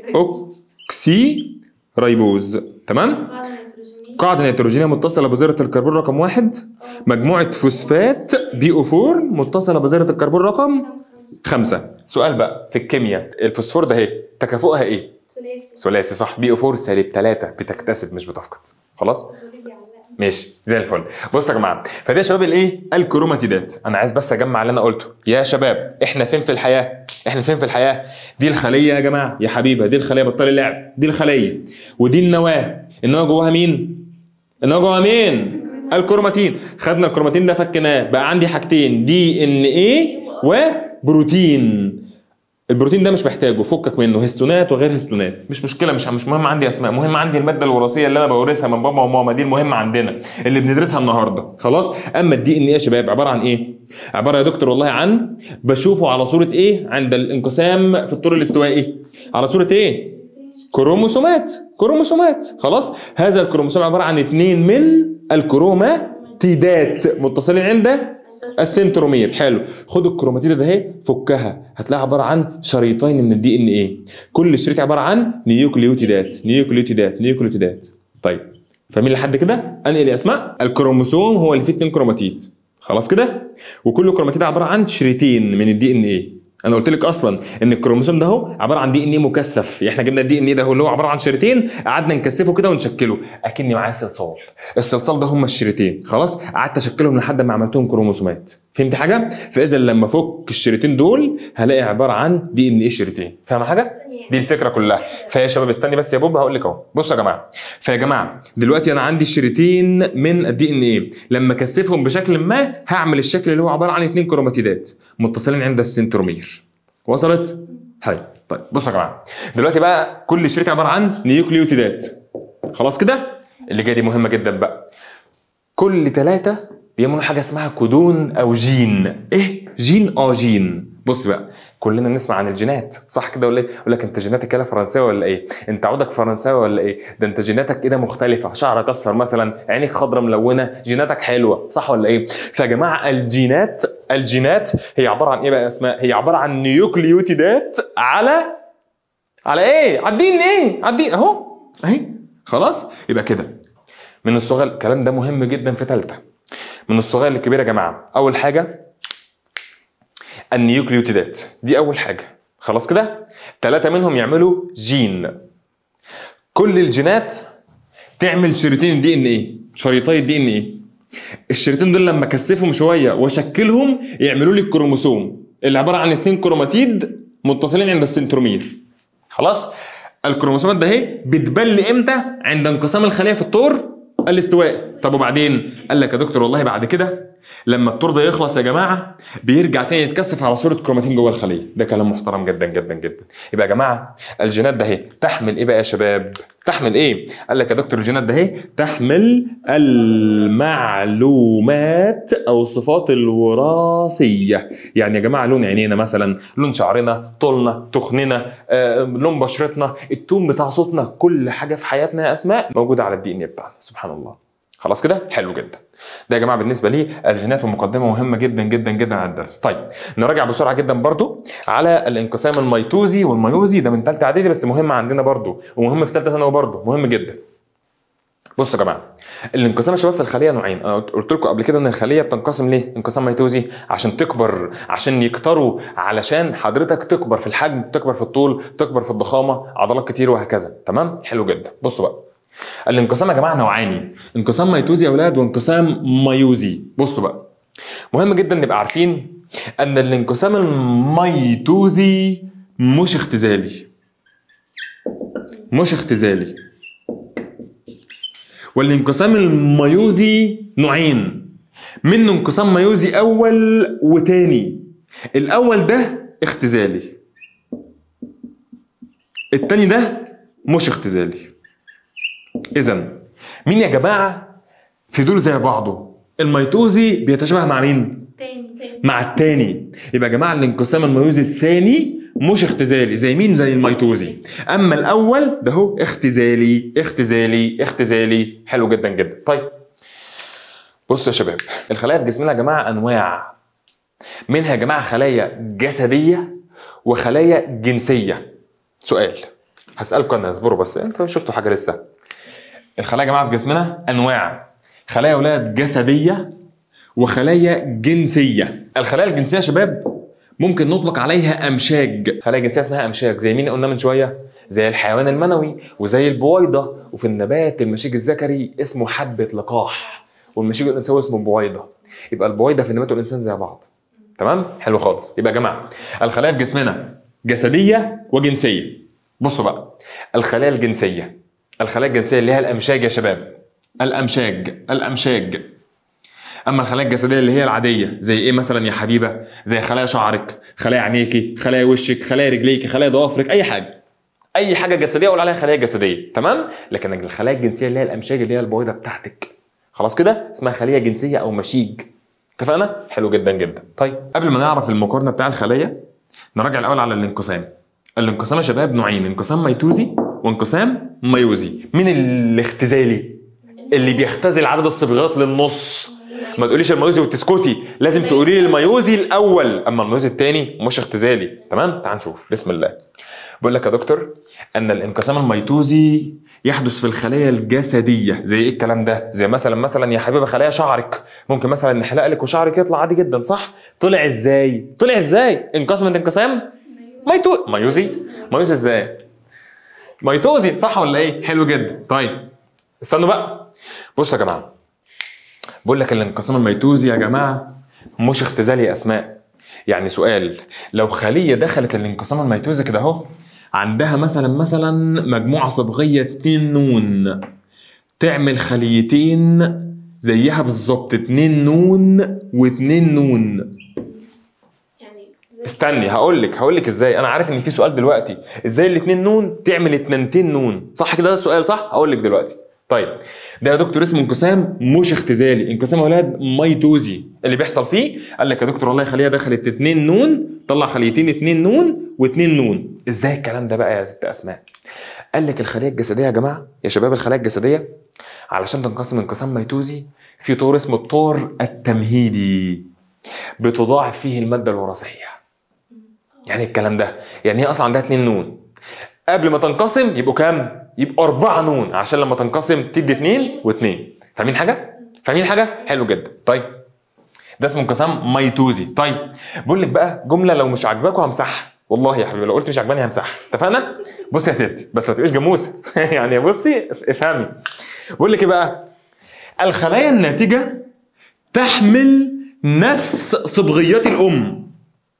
S1: اوكسي ريبوز تمام
S2: بعض النيتروجينية
S1: قاعده نيتروجينيه متصله بذره الكربون رقم واحد مجموعه فوسفات بي او 4 متصله بذره الكربون رقم
S2: خمس خمس
S1: خمسة سؤال بقى في الكيمياء الفوسفور ده اهي تكافؤها ايه
S2: ثلاثي
S1: ثلاثي صح بي او 4 سالب 3 بتكتسب مش بتفقد خلاص
S2: ثلاثي علقة
S1: ماشي زي الفل بص يا جماعه فدي يا شباب الايه الكروماتيدات انا عايز بس اجمع اللي انا قلته يا شباب احنا فين في الحياه احنا فين في الحياه دي الخليه يا جماعه يا حبيبه دي الخليه بطلي لعب دي الخليه ودي النواه النواه جواها مين النواه جواها مين الكروماتين خدنا الكروماتين ده فكناه بقى عندي حاجتين دي ان ايه وبروتين البروتين ده مش محتاجه فكك منه هستونات وغير هستونات مش مشكله مش مش مهم عندي اسماء مهم عندي الماده الوراثيه اللي انا بورثها من بابا وماما دي المهمه عندنا اللي بندرسها النهارده خلاص اما الدي ان ايه يا شباب عباره عن ايه عباره يا دكتور والله عن بشوفه على صوره ايه عند الانقسام في الطور الاستوائي على صوره ايه كروموسومات كروموسومات خلاص هذا الكروموسوم عباره عن اثنين من الكروماتيدات متصلين عند السنترومير حلو خد الكروماتيد ده اهي فكها هتلاقيها عباره عن شريطين من الدي ان ايه كل شريط عباره عن نيوكليوتيدات نيوكليوتيدات نيوكليوتيدات طيب فاهمين لحد كده انقل يا اسماء الكروموسوم هو اللي فيه اتنين كروماتيد خلاص كده وكل كروماتيد عباره عن شريطين من الدي ان ايه انا قلت لك اصلا ان الكروموسوم ده هو عباره عن دي ان ايه مكثف احنا جبنا الدي ان ايه ده هو اللي هو عباره عن شريطين قعدنا نكثفه كده ونشكله اكني معايا صلصال الصلصال ده هم الشريطين خلاص قعدت اشكلهم لحد ما عملتهم كروموسومات فهمت حاجه فاذا لما افك الشريطين دول هلاقي عباره عن دي ان ايه شريطين فاهم حاجه دي الفكره كلها فيا شباب استني بس يا بوب هقول لك اهو بصوا يا جماعه فيا جماعه دلوقتي انا عندي الشريطين من الدي ان ايه لما اكثفهم بشكل ما هعمل الشكل اللي هو عباره عن اثنين كروماتيدات متصلين عند السنترومير وصلت هاي طيب بصوا يا جماعه دلوقتي بقى كل شريط عباره عن نيوكليوتيدات خلاص كده اللي جايه دي مهمه جدا بقى كل ثلاثه بيعملوا حاجه اسمها كودون او جين ايه جين اه جين بص بقى كلنا نسمع عن الجينات صح كده ولا ايه يقول لك انت جيناتك كده فرنساوي ولا ايه انت عودك فرنساوي ولا ايه ده انت جيناتك كده مختلفه شعرك اصفر مثلا عينيك خضرا ملونه جيناتك حلوه صح ولا ايه فيا جماعه الجينات الجينات هي عباره عن ايه بقى يا اسماء هي عباره عن نيوكليوتيدات على على ايه على الدين ايه على الدين اهو اهي خلاص يبقى كده من الصغير الكلام ده مهم جدا في ثالثه من الصغير للكبير يا جماعه اول حاجه النيوكليوتيدات دي اول حاجه خلاص كده ثلاثه منهم يعملوا جين كل الجينات تعمل شريطين دي ان ايه شريطي الدي ان ايه الشريطين دول لما اكثفهم شويه واشكلهم يعملوا لي الكروموسوم اللي عباره عن اثنين كروماتيد متصلين عند السنترومير خلاص الكروموسومات ده اهي بتبل امتى عند انقسام الخليه في الطور الاستواء طب وبعدين قال لك يا دكتور والله بعد كده لما الطور ده يخلص يا جماعه بيرجع تاني يتكثف على صوره كروماتين جوه الخليه ده كلام محترم جدا جدا جدا يبقى يا جماعه الجينات ده اهي تحمل ايه بقى يا شباب تحمل ايه قال لك يا دكتور الجينات ده اهي تحمل المعلومات او الصفات الوراثيه يعني يا جماعه لون عينينا مثلا لون شعرنا طولنا تخننا آه، لون بشرتنا التون بتاع صوتنا كل حاجه في حياتنا يا اسماء موجوده على الدي ان بتاعنا سبحان الله خلاص كده حلو جدا ده يا جماعه بالنسبه لي الجينات ومقدمه مهمه جدا جدا جدا على الدرس طيب نراجع بسرعه جدا برضو على الانقسام الميتوزي والميوزي ده من ثالثه اعدادي بس مهم عندنا برضو ومهم في ثالثه ثانوي برضو مهم جدا بصوا يا جماعه الانقسام يا شباب في الخليه نوعين انا قلت لكم قبل كده ان الخليه بتنقسم ليه انقسام ميتوزي عشان تكبر عشان يكتروا علشان حضرتك تكبر في الحجم تكبر في الطول تكبر في الضخامه عضلات كتير وهكذا تمام حلو جدا بصوا بقى الانقسام يا جماعه نوعين انقسام ميتوزي يا اولاد وانقسام ميوزي بصوا بقى مهم جدا نبقى عارفين ان الانقسام الميتوزي مش اختزالي مش اختزالي والانقسام الميوزي نوعين منه انقسام ميوزي اول وتاني الاول ده اختزالي التاني ده مش اختزالي اذا مين يا جماعه في دول زي بعضه الميتوزي بيتشابه مع مين
S2: تاني تاني
S1: مع التاني يبقى يا جماعه الانقسام الميوزي الثاني مش اختزالي زي مين زي الميتوزي اما الاول ده هو اختزالي اختزالي اختزالي حلو جدا جدا طيب بصوا يا شباب الخلايا في جسمنا يا جماعه انواع منها يا جماعه خلايا جسديه وخلايا جنسيه سؤال هسالكم انا اصبروا بس انتوا شفتوا حاجه لسه الخلايا يا جماعه في جسمنا انواع خلايا اولاد جسديه وخلايا جنسيه الخلايا الجنسيه يا شباب ممكن نطلق عليها امشاج خلايا جنسيه اسمها امشاج زي مين قلنا من شويه زي الحيوان المنوي وزي البويضه وفي النبات المشيج الذكري اسمه حبه لقاح والمشيج الانثوي اسمه بويضه يبقى البويضه في النبات والانسان زي بعض تمام حلو خالص يبقى يا جماعه الخلايا في جسمنا جسديه وجنسيه بصوا بقى الخلايا الجنسيه الخلايا الجنسيه اللي هي الامشاج يا شباب الامشاج الامشاج اما الخلايا الجسديه اللي هي العاديه زي ايه مثلا يا حبيبه زي خلايا شعرك خلايا عينيكي خلايا وشك خلايا رجليكي خلايا ضوافرك اي حاجه اي حاجه جسديه اقول عليها خلايا جسديه تمام لكن الخلايا الجنسيه اللي هي الامشاج اللي هي البويضه بتاعتك خلاص كده اسمها خليه جنسيه او مشيج اتفقنا حلو جدا جدا طيب قبل ما نعرف المقارنه بتاع الخلايا نراجع الاول على الانقسام الانقسام يا شباب نوعين انقسام ميتوزي وانقسام ميوزي مين الاختزالي اللي بيختزل عدد الصبغات للنص ما تقوليش الميوزي وتسكتي لازم تقولي لي الميوزي الاول اما الميوزي الثاني مش اختزالي تمام تعال نشوف بسم الله بقول لك يا دكتور ان الانقسام الميتوزي يحدث في الخلايا الجسديه زي ايه الكلام ده زي مثلا مثلا يا حبيبه خلايا شعرك ممكن مثلا نحلق لك وشعرك يطلع عادي جدا صح طلع ازاي طلع ازاي انقسمت انقسام ميتو ميوزي ميوزي ازاي ميتوزي صح ولا ايه حلو جدا طيب استنوا بقى بصوا يا جماعه بقول لك الانقسام الميتوزي يا جماعه مش اختزال يا اسماء يعني سؤال لو خليه دخلت الانقسام الميتوزي كده اهو عندها مثلا مثلا مجموعه صبغيه 2 نون تعمل خليتين زيها بالظبط 2 نون و2 نون
S2: يعني زي
S1: استني هقول لك هقول لك ازاي انا عارف ان في سؤال دلوقتي ازاي الاثنين نون تعمل اتنينتين نون صح كده ده السؤال صح هقول لك دلوقتي طيب ده يا دكتور اسمه انقسام مش اختزالي انقسام يا اولاد ميتوزي اللي بيحصل فيه قال لك يا دكتور والله خليه دخلت اتنين نون طلع خليتين اتنين نون واتنين نون ازاي الكلام ده بقى يا ست اسماء قال لك الخليه الجسديه يا جماعه يا شباب الخلايا الجسديه علشان تنقسم انقسام ميتوزي في طور اسمه الطور التمهيدي بتضاعف فيه الماده الوراثيه يعني الكلام ده يعني هي اصلا عندها اتنين نون قبل ما تنقسم يبقوا كام يبقوا أربعة نون عشان لما تنقسم تدي اتنين واتنين فاهمين حاجة فاهمين حاجة حلو جدا طيب ده اسمه انقسام ميتوزي طيب بقول لك بقى جملة لو مش عاجباكوا همسحها والله يا حبيبي لو قلت مش عجباني همسحها اتفقنا بص يا ستي بس ما تبقيش جاموسه يعني بصي افهمي بقول لك ايه بقى الخلايا الناتجة تحمل نفس صبغيات الأم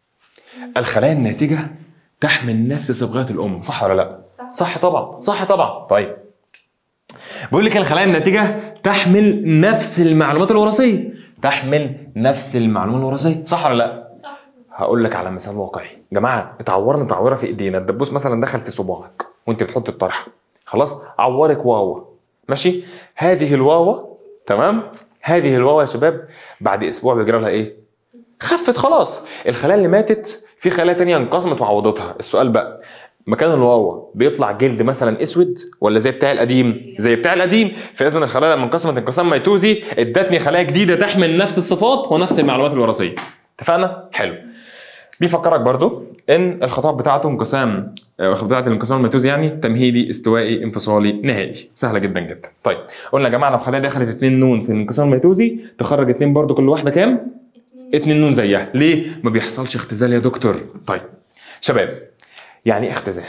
S1: الخلايا الناتجة تحمل نفس صبغات الأم صح ولا لا؟
S2: صح
S1: صح طبعا صح طبعا طيب بيقول لك الخلايا الناتجه تحمل نفس المعلومات الوراثيه تحمل نفس المعلومات الوراثيه صح ولا لا
S2: صح
S1: هقول لك على مثال واقعي جماعه اتعورنا تعويره في ايدينا الدبوس مثلا دخل في صباعك وانت بتحط الطرحه خلاص عورك واوا ماشي هذه الواوا تمام هذه الواوا يا شباب بعد اسبوع بيجرى لها ايه خفت خلاص الخلايا اللي ماتت في خلايا تانية انقسمت وعوضتها السؤال بقى مكان الواوا بيطلع جلد مثلا اسود ولا زي بتاع القديم زي بتاع القديم فاذا الخلايا لما انقسمت انقسام ميتوزي ادتني خلايا جديده تحمل نفس الصفات ونفس المعلومات الوراثيه اتفقنا حلو بيفكرك برضو ان الخطوات بتاعته انقسام آه، بتاعت الانقسام الميتوزي يعني تمهيدي استوائي انفصالي نهائي سهله جدا جدا طيب قلنا يا جماعه لو خلايا دخلت اتنين نون في الانقسام الميتوزي تخرج اتنين برضو كل واحده كام اتنين نون زيها ليه ما بيحصلش اختزال يا دكتور طيب شباب يعني ايه اختزال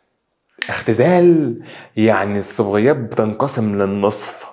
S1: اختزال يعني الصبغيات بتنقسم للنصف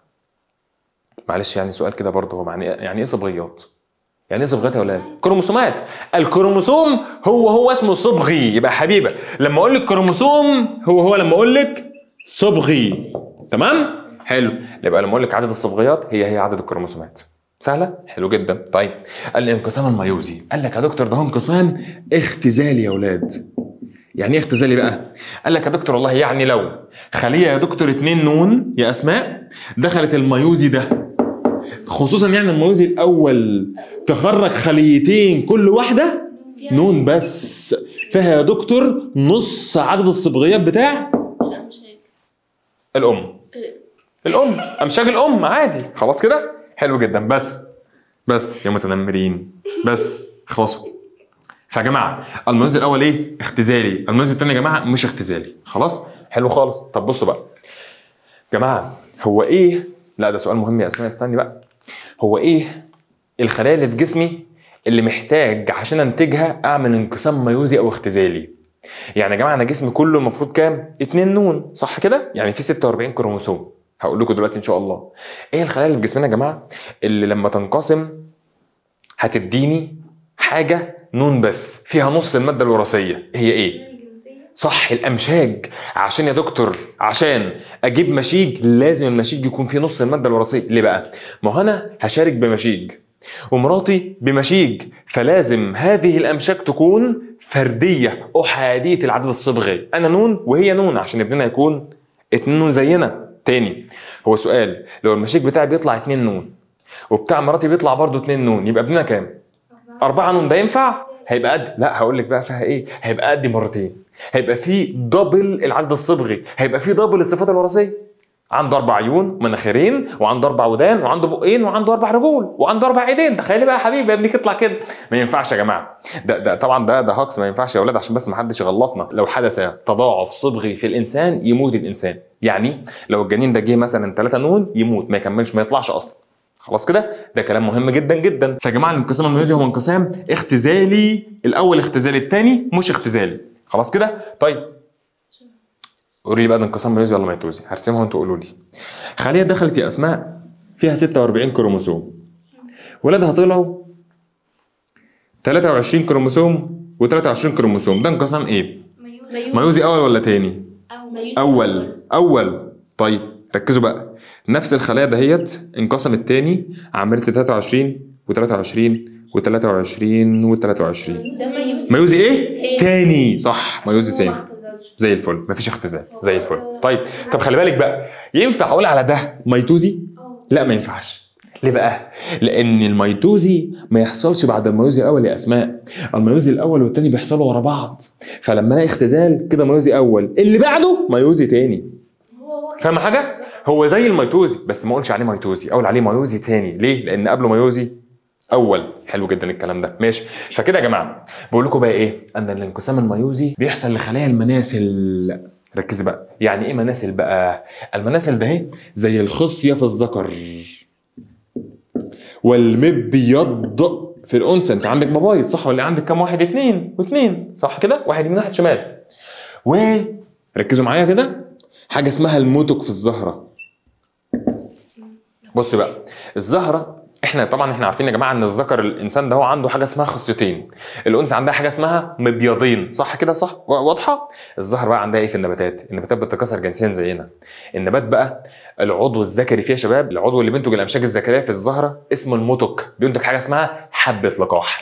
S1: معلش يعني سؤال كده برضه هو يعني يعني ايه صبغيات يعني ايه صبغيات يا اولاد كروموسومات الكروموسوم هو هو اسمه صبغي يبقى حبيبه لما اقول لك كروموسوم هو هو لما اقول لك صبغي تمام حلو يبقى لما اقول لك عدد الصبغيات هي هي عدد الكروموسومات سهله حلو جدا طيب الانقسام الميوزي قال لك يا دكتور ده هو انقسام اختزالي يا اولاد يعني ايه اختزالي بقى؟ قال لك يا دكتور والله يعني لو خليه يا دكتور اتنين نون يا اسماء دخلت الميوزي ده خصوصا يعني الميوزي الاول تخرج خليتين كل واحده نون بس فيها يا دكتور نص عدد الصبغيات بتاع
S2: الأمشاج
S1: الام الام امشاج الام عادي خلاص كده حلو جدا بس بس يا متنمرين بس خلصوا فيا جماعه الميوزي الاول ايه اختزالي الميوزي الثاني يا جماعه مش اختزالي خلاص حلو خالص طب بصوا بقى جماعه هو ايه لا ده سؤال مهم يا اسماء استني بقى هو ايه الخلايا اللي في جسمي اللي محتاج عشان انتجها اعمل انقسام ميوزي او اختزالي يعني يا جماعه انا جسمي كله المفروض كام 2 نون صح كده يعني في 46 كروموسوم هقول لكم دلوقتي ان شاء الله ايه الخلايا اللي في جسمنا يا جماعه اللي لما تنقسم هتديني حاجه نون بس فيها نص الماده الوراثيه هي ايه
S2: الجنسية
S1: صح الامشاج عشان يا دكتور عشان اجيب مشيج لازم المشيج يكون فيه نص الماده الوراثيه ليه بقى ما هو انا هشارك بمشيج ومراتي بمشيج فلازم هذه الامشاج تكون فرديه احاديه العدد الصبغي انا نون وهي نون عشان ابننا يكون اتنين نون زينا تاني هو سؤال لو المشيج بتاعي بيطلع اتنين نون وبتاع مراتي بيطلع برضو اتنين نون يبقى ابننا كام أربعة نون ده ينفع؟ هيبقى قد لا هقول لك بقى فيها ايه؟ هيبقى قد مرتين هيبقى في دبل العدد الصبغي هيبقى في دبل الصفات الوراثيه عنده اربع عيون مناخيرين وعنده اربع ودان وعنده بقين وعنده اربع رجول وعنده اربع ايدين تخيلي بقى يا حبيبي ابنك يطلع كده ما ينفعش يا جماعه ده ده طبعا ده ده هاكس ما ينفعش يا اولاد عشان بس ما حدش يغلطنا لو حدث تضاعف صبغي في الانسان يموت الانسان يعني لو الجنين ده جه مثلا 3 نون يموت ما يكملش ما يطلعش اصلا خلاص كده ده كلام مهم جدا جدا فيا جماعه الانقسام الميوزي هو انقسام اختزالي الاول اختزالي الثاني مش اختزالي خلاص كده طيب قولوا لي بقى ده انقسام ميوزي ولا ميتوزي هرسمها وانتوا قولوا لي خليه دخلت يا اسماء فيها 46 كروموسوم ولادها طلعوا 23 كروموسوم و23 كروموسوم ده انقسام ايه
S2: ميوزي
S1: ميوزي اول ولا تاني
S2: أو ميوزي
S1: اول اول طيب ركزوا بقى نفس الخلايا دهيت انقسمت تاني عملت لي 23 و23 و23 و23
S2: ده ميوزي
S1: ميوزي ايه؟
S2: تاني.
S1: تاني صح ميوزي
S2: هو
S1: تاني
S2: ما اختزلش.
S1: زي الفل مفيش اختزال زي الفل طيب طب خلي بالك بقى ينفع اقول على ده ميتوزي؟
S2: اه
S1: لا ما ينفعش ليه بقى؟ لأن الميتوزي ما يحصلش بعد الميوزي الأول يا أسماء، الميوزي الأول والتاني بيحصلوا ورا بعض، فلما ألاقي اختزال كده ميوزي أول، اللي بعده ميوزي تاني،
S2: هو هو كده
S1: فاهم حاجة؟
S2: بالظبط.
S1: هو زي الميتوزي بس ما اقولش عليه ميتوزي، أقول عليه ميوزي تاني، ليه؟ لأن قبله ميوزي أول، حلو جدا الكلام ده، ماشي، فكده يا جماعة بقول لكم بقى إيه؟ أن الانقسام الميوزي بيحصل لخلايا المناسل، ركز بقى، يعني إيه مناسل بقى؟ المناسل ده إيه؟ زي الخصية في الذكر والمبيض في الانثى انت عندك مبايض صح ولا عندك كام واحد اتنين واثنين صح كده واحد يمين واحد شمال وركزوا معايا كده حاجه اسمها الموتك في الزهره بص بقى الزهره احنا طبعا احنا عارفين يا جماعه ان الذكر الانسان ده هو عنده حاجه اسمها خصيتين الانثى عندها حاجه اسمها مبيضين صح كده صح و- واضحه الزهر بقى عندها ايه في النباتات النباتات بتتكاثر جنسيا زينا النبات بقى العضو الذكري فيه يا شباب العضو اللي بينتج الامشاج الذكريه في الزهره اسمه المتك بينتج حاجه اسمها حبه لقاح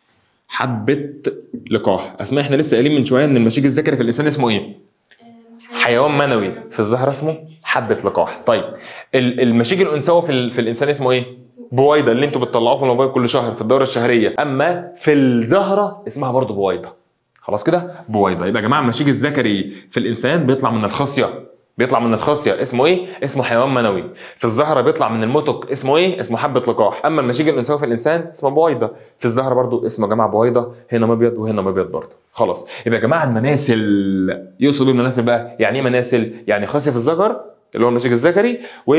S1: حبه لقاح اسماء احنا لسه قايلين من شويه ان المشيج الذكري في الانسان اسمه ايه حيوان منوي في الزهرة اسمه حبة لقاح طيب ال- المشيج الأنثوي في, ال- في الإنسان اسمه إيه؟ بويضة اللي انتوا بتطلعوه في الموبايل كل شهر في الدورة الشهرية أما في الزهرة اسمها برضو بويضة خلاص كده بويضة يبقى يا جماعة المشيج الذكري في الإنسان بيطلع من الخصية بيطلع من الخصية اسمه ايه؟ اسمه حيوان منوي في الزهرة بيطلع من المتك اسمه ايه؟ اسمه حبة لقاح اما المشيج الأنثوي في الإنسان اسمه بويضة في الزهرة برضو اسمه يا جماعة بويضة هنا مبيض وهنا مبيض برضو خلاص يبقى يا جماعة المناسل يقصد ايه المناسل بقى؟ يعني ايه مناسل؟ يعني خصية في الذكر اللي هو المشيج الذكري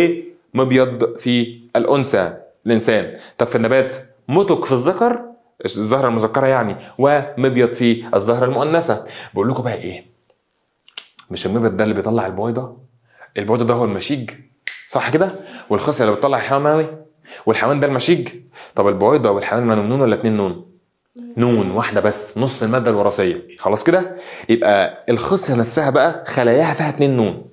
S1: ومبيض في الأنثى الإنسان طب في النبات متك في الذكر الزهرة المذكرة يعني ومبيض في الزهرة المؤنثة بقول لكم بقى ايه؟ مش المبيض ده اللي بيطلع البويضة البويضة ده هو المشيج صح كده والخصية اللي بتطلع الحيوان المنوي والحيوان ده المشيج طب البويضة والحيوان المنوي نون ولا اتنين نون نون واحدة بس نص المادة الوراثية خلاص كده يبقى الخصية نفسها بقى خلاياها فيها اتنين نون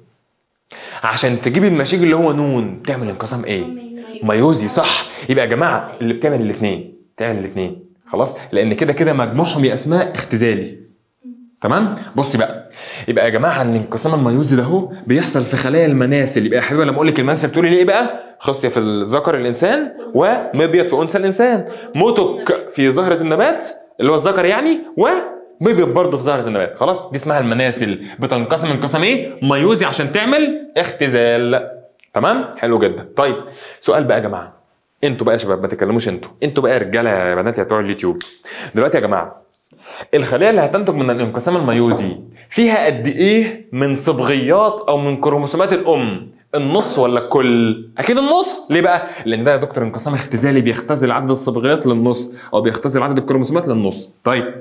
S1: عشان تجيب المشيج اللي هو نون تعمل انقسام ايه ميوزي صح يبقى يا جماعه اللي بتعمل الاثنين تعمل الاثنين خلاص لان كده كده مجموعهم يا اسماء اختزالي تمام بصي بقى يبقى يا جماعه الانقسام الميوزي ده هو بيحصل في خلايا المناسل يبقى يا حبيبي لما اقول لك المنسل بتقولي ليه ايه بقى خصيه في الذكر الانسان ومبيض في انثى الانسان متك في زهره النبات اللي هو الذكر يعني ومبيض برضه في زهره النبات خلاص دي اسمها المناسل بتنقسم انقسام ايه ميوزي عشان تعمل اختزال تمام حلو جدا طيب سؤال بقى يا جماعه انتوا بقى يا شباب ما تتكلموش انتوا انتوا بقى يا رجاله يا بنات يا بتوع اليوتيوب دلوقتي يا جماعه الخليه اللي هتنتج من الانقسام الميوزي فيها قد ايه من صبغيات او من كروموسومات الام النص ولا الكل اكيد النص ليه بقى لان ده يا دكتور انقسام اختزالي بيختزل عدد الصبغيات للنص او بيختزل عدد الكروموسومات للنص طيب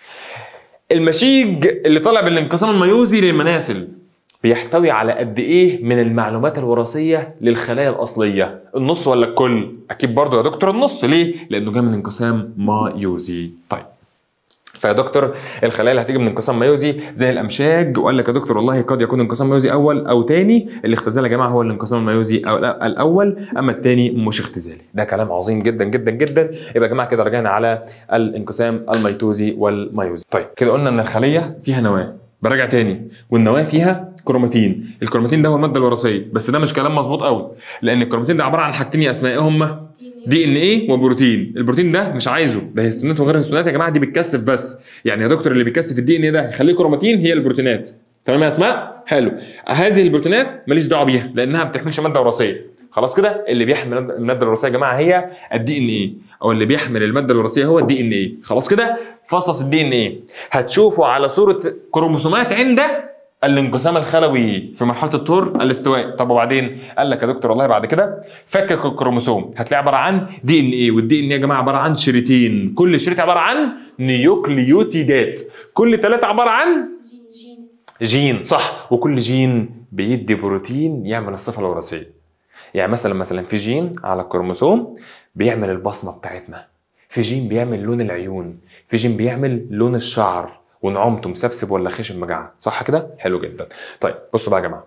S1: المشيج اللي طالع بالانقسام الميوزي للمناسل بيحتوي على قد ايه من المعلومات الوراثيه للخلايا الاصليه النص ولا الكل اكيد برضه يا دكتور النص ليه لانه جاي من انقسام ميوزي طيب فيا دكتور الخلايا اللي هتيجي من انقسام ميوزي زي الامشاج وقال لك يا دكتور والله قد يكون انقسام ميوزي اول او تاني الاختزال يا جماعه هو الانقسام الميوزي أو الاول اما التاني مش اختزالي ده كلام عظيم جدا جدا جدا يبقى يا جماعه كده رجعنا على الانقسام الميتوزي والميوزي طيب كده قلنا ان الخليه فيها نواه براجع تاني والنواه فيها كروماتين الكروماتين ده هو الماده الوراثيه بس ده مش كلام مظبوط قوي لان الكروماتين ده عباره عن حاجتين يا اسماء ايه هما دي ان ايه وبروتين البروتين ده مش عايزه ده هيستونات وغير هيستونات يا جماعه دي بتكثف بس يعني يا دكتور اللي بيكثف الدي ان ايه ده يخليه كروماتين هي البروتينات تمام يا اسماء حلو هذه البروتينات ماليش دعوه بيها لانها ما بتحملش ماده وراثيه خلاص كده اللي بيحمل الماده الوراثيه يا جماعه هي الدي ان ايه او اللي بيحمل الماده الوراثيه هو الدي ان ايه خلاص كده فصص الدي ان ايه هتشوفه على صوره كروموسومات عند الانقسام الخلوي في مرحله الطور الاستوائي طب وبعدين قال لك يا دكتور والله بعد كده فكك الكروموسوم هتلاقي عباره عن دي ان ايه والدي ان ايه يا جماعه عباره عن شريطين كل شريط عباره عن نيوكليوتيدات كل ثلاثه عباره عن
S2: جين جين
S1: جين صح وكل جين بيدي بروتين يعمل الصفه الوراثيه يعني مثلا مثلا في جين على الكروموسوم بيعمل البصمه بتاعتنا في جين بيعمل لون العيون في جين بيعمل لون الشعر ونعومته مسبسب ولا خشن مجعد صح كده حلو جدا طيب بصوا بقى يا جماعه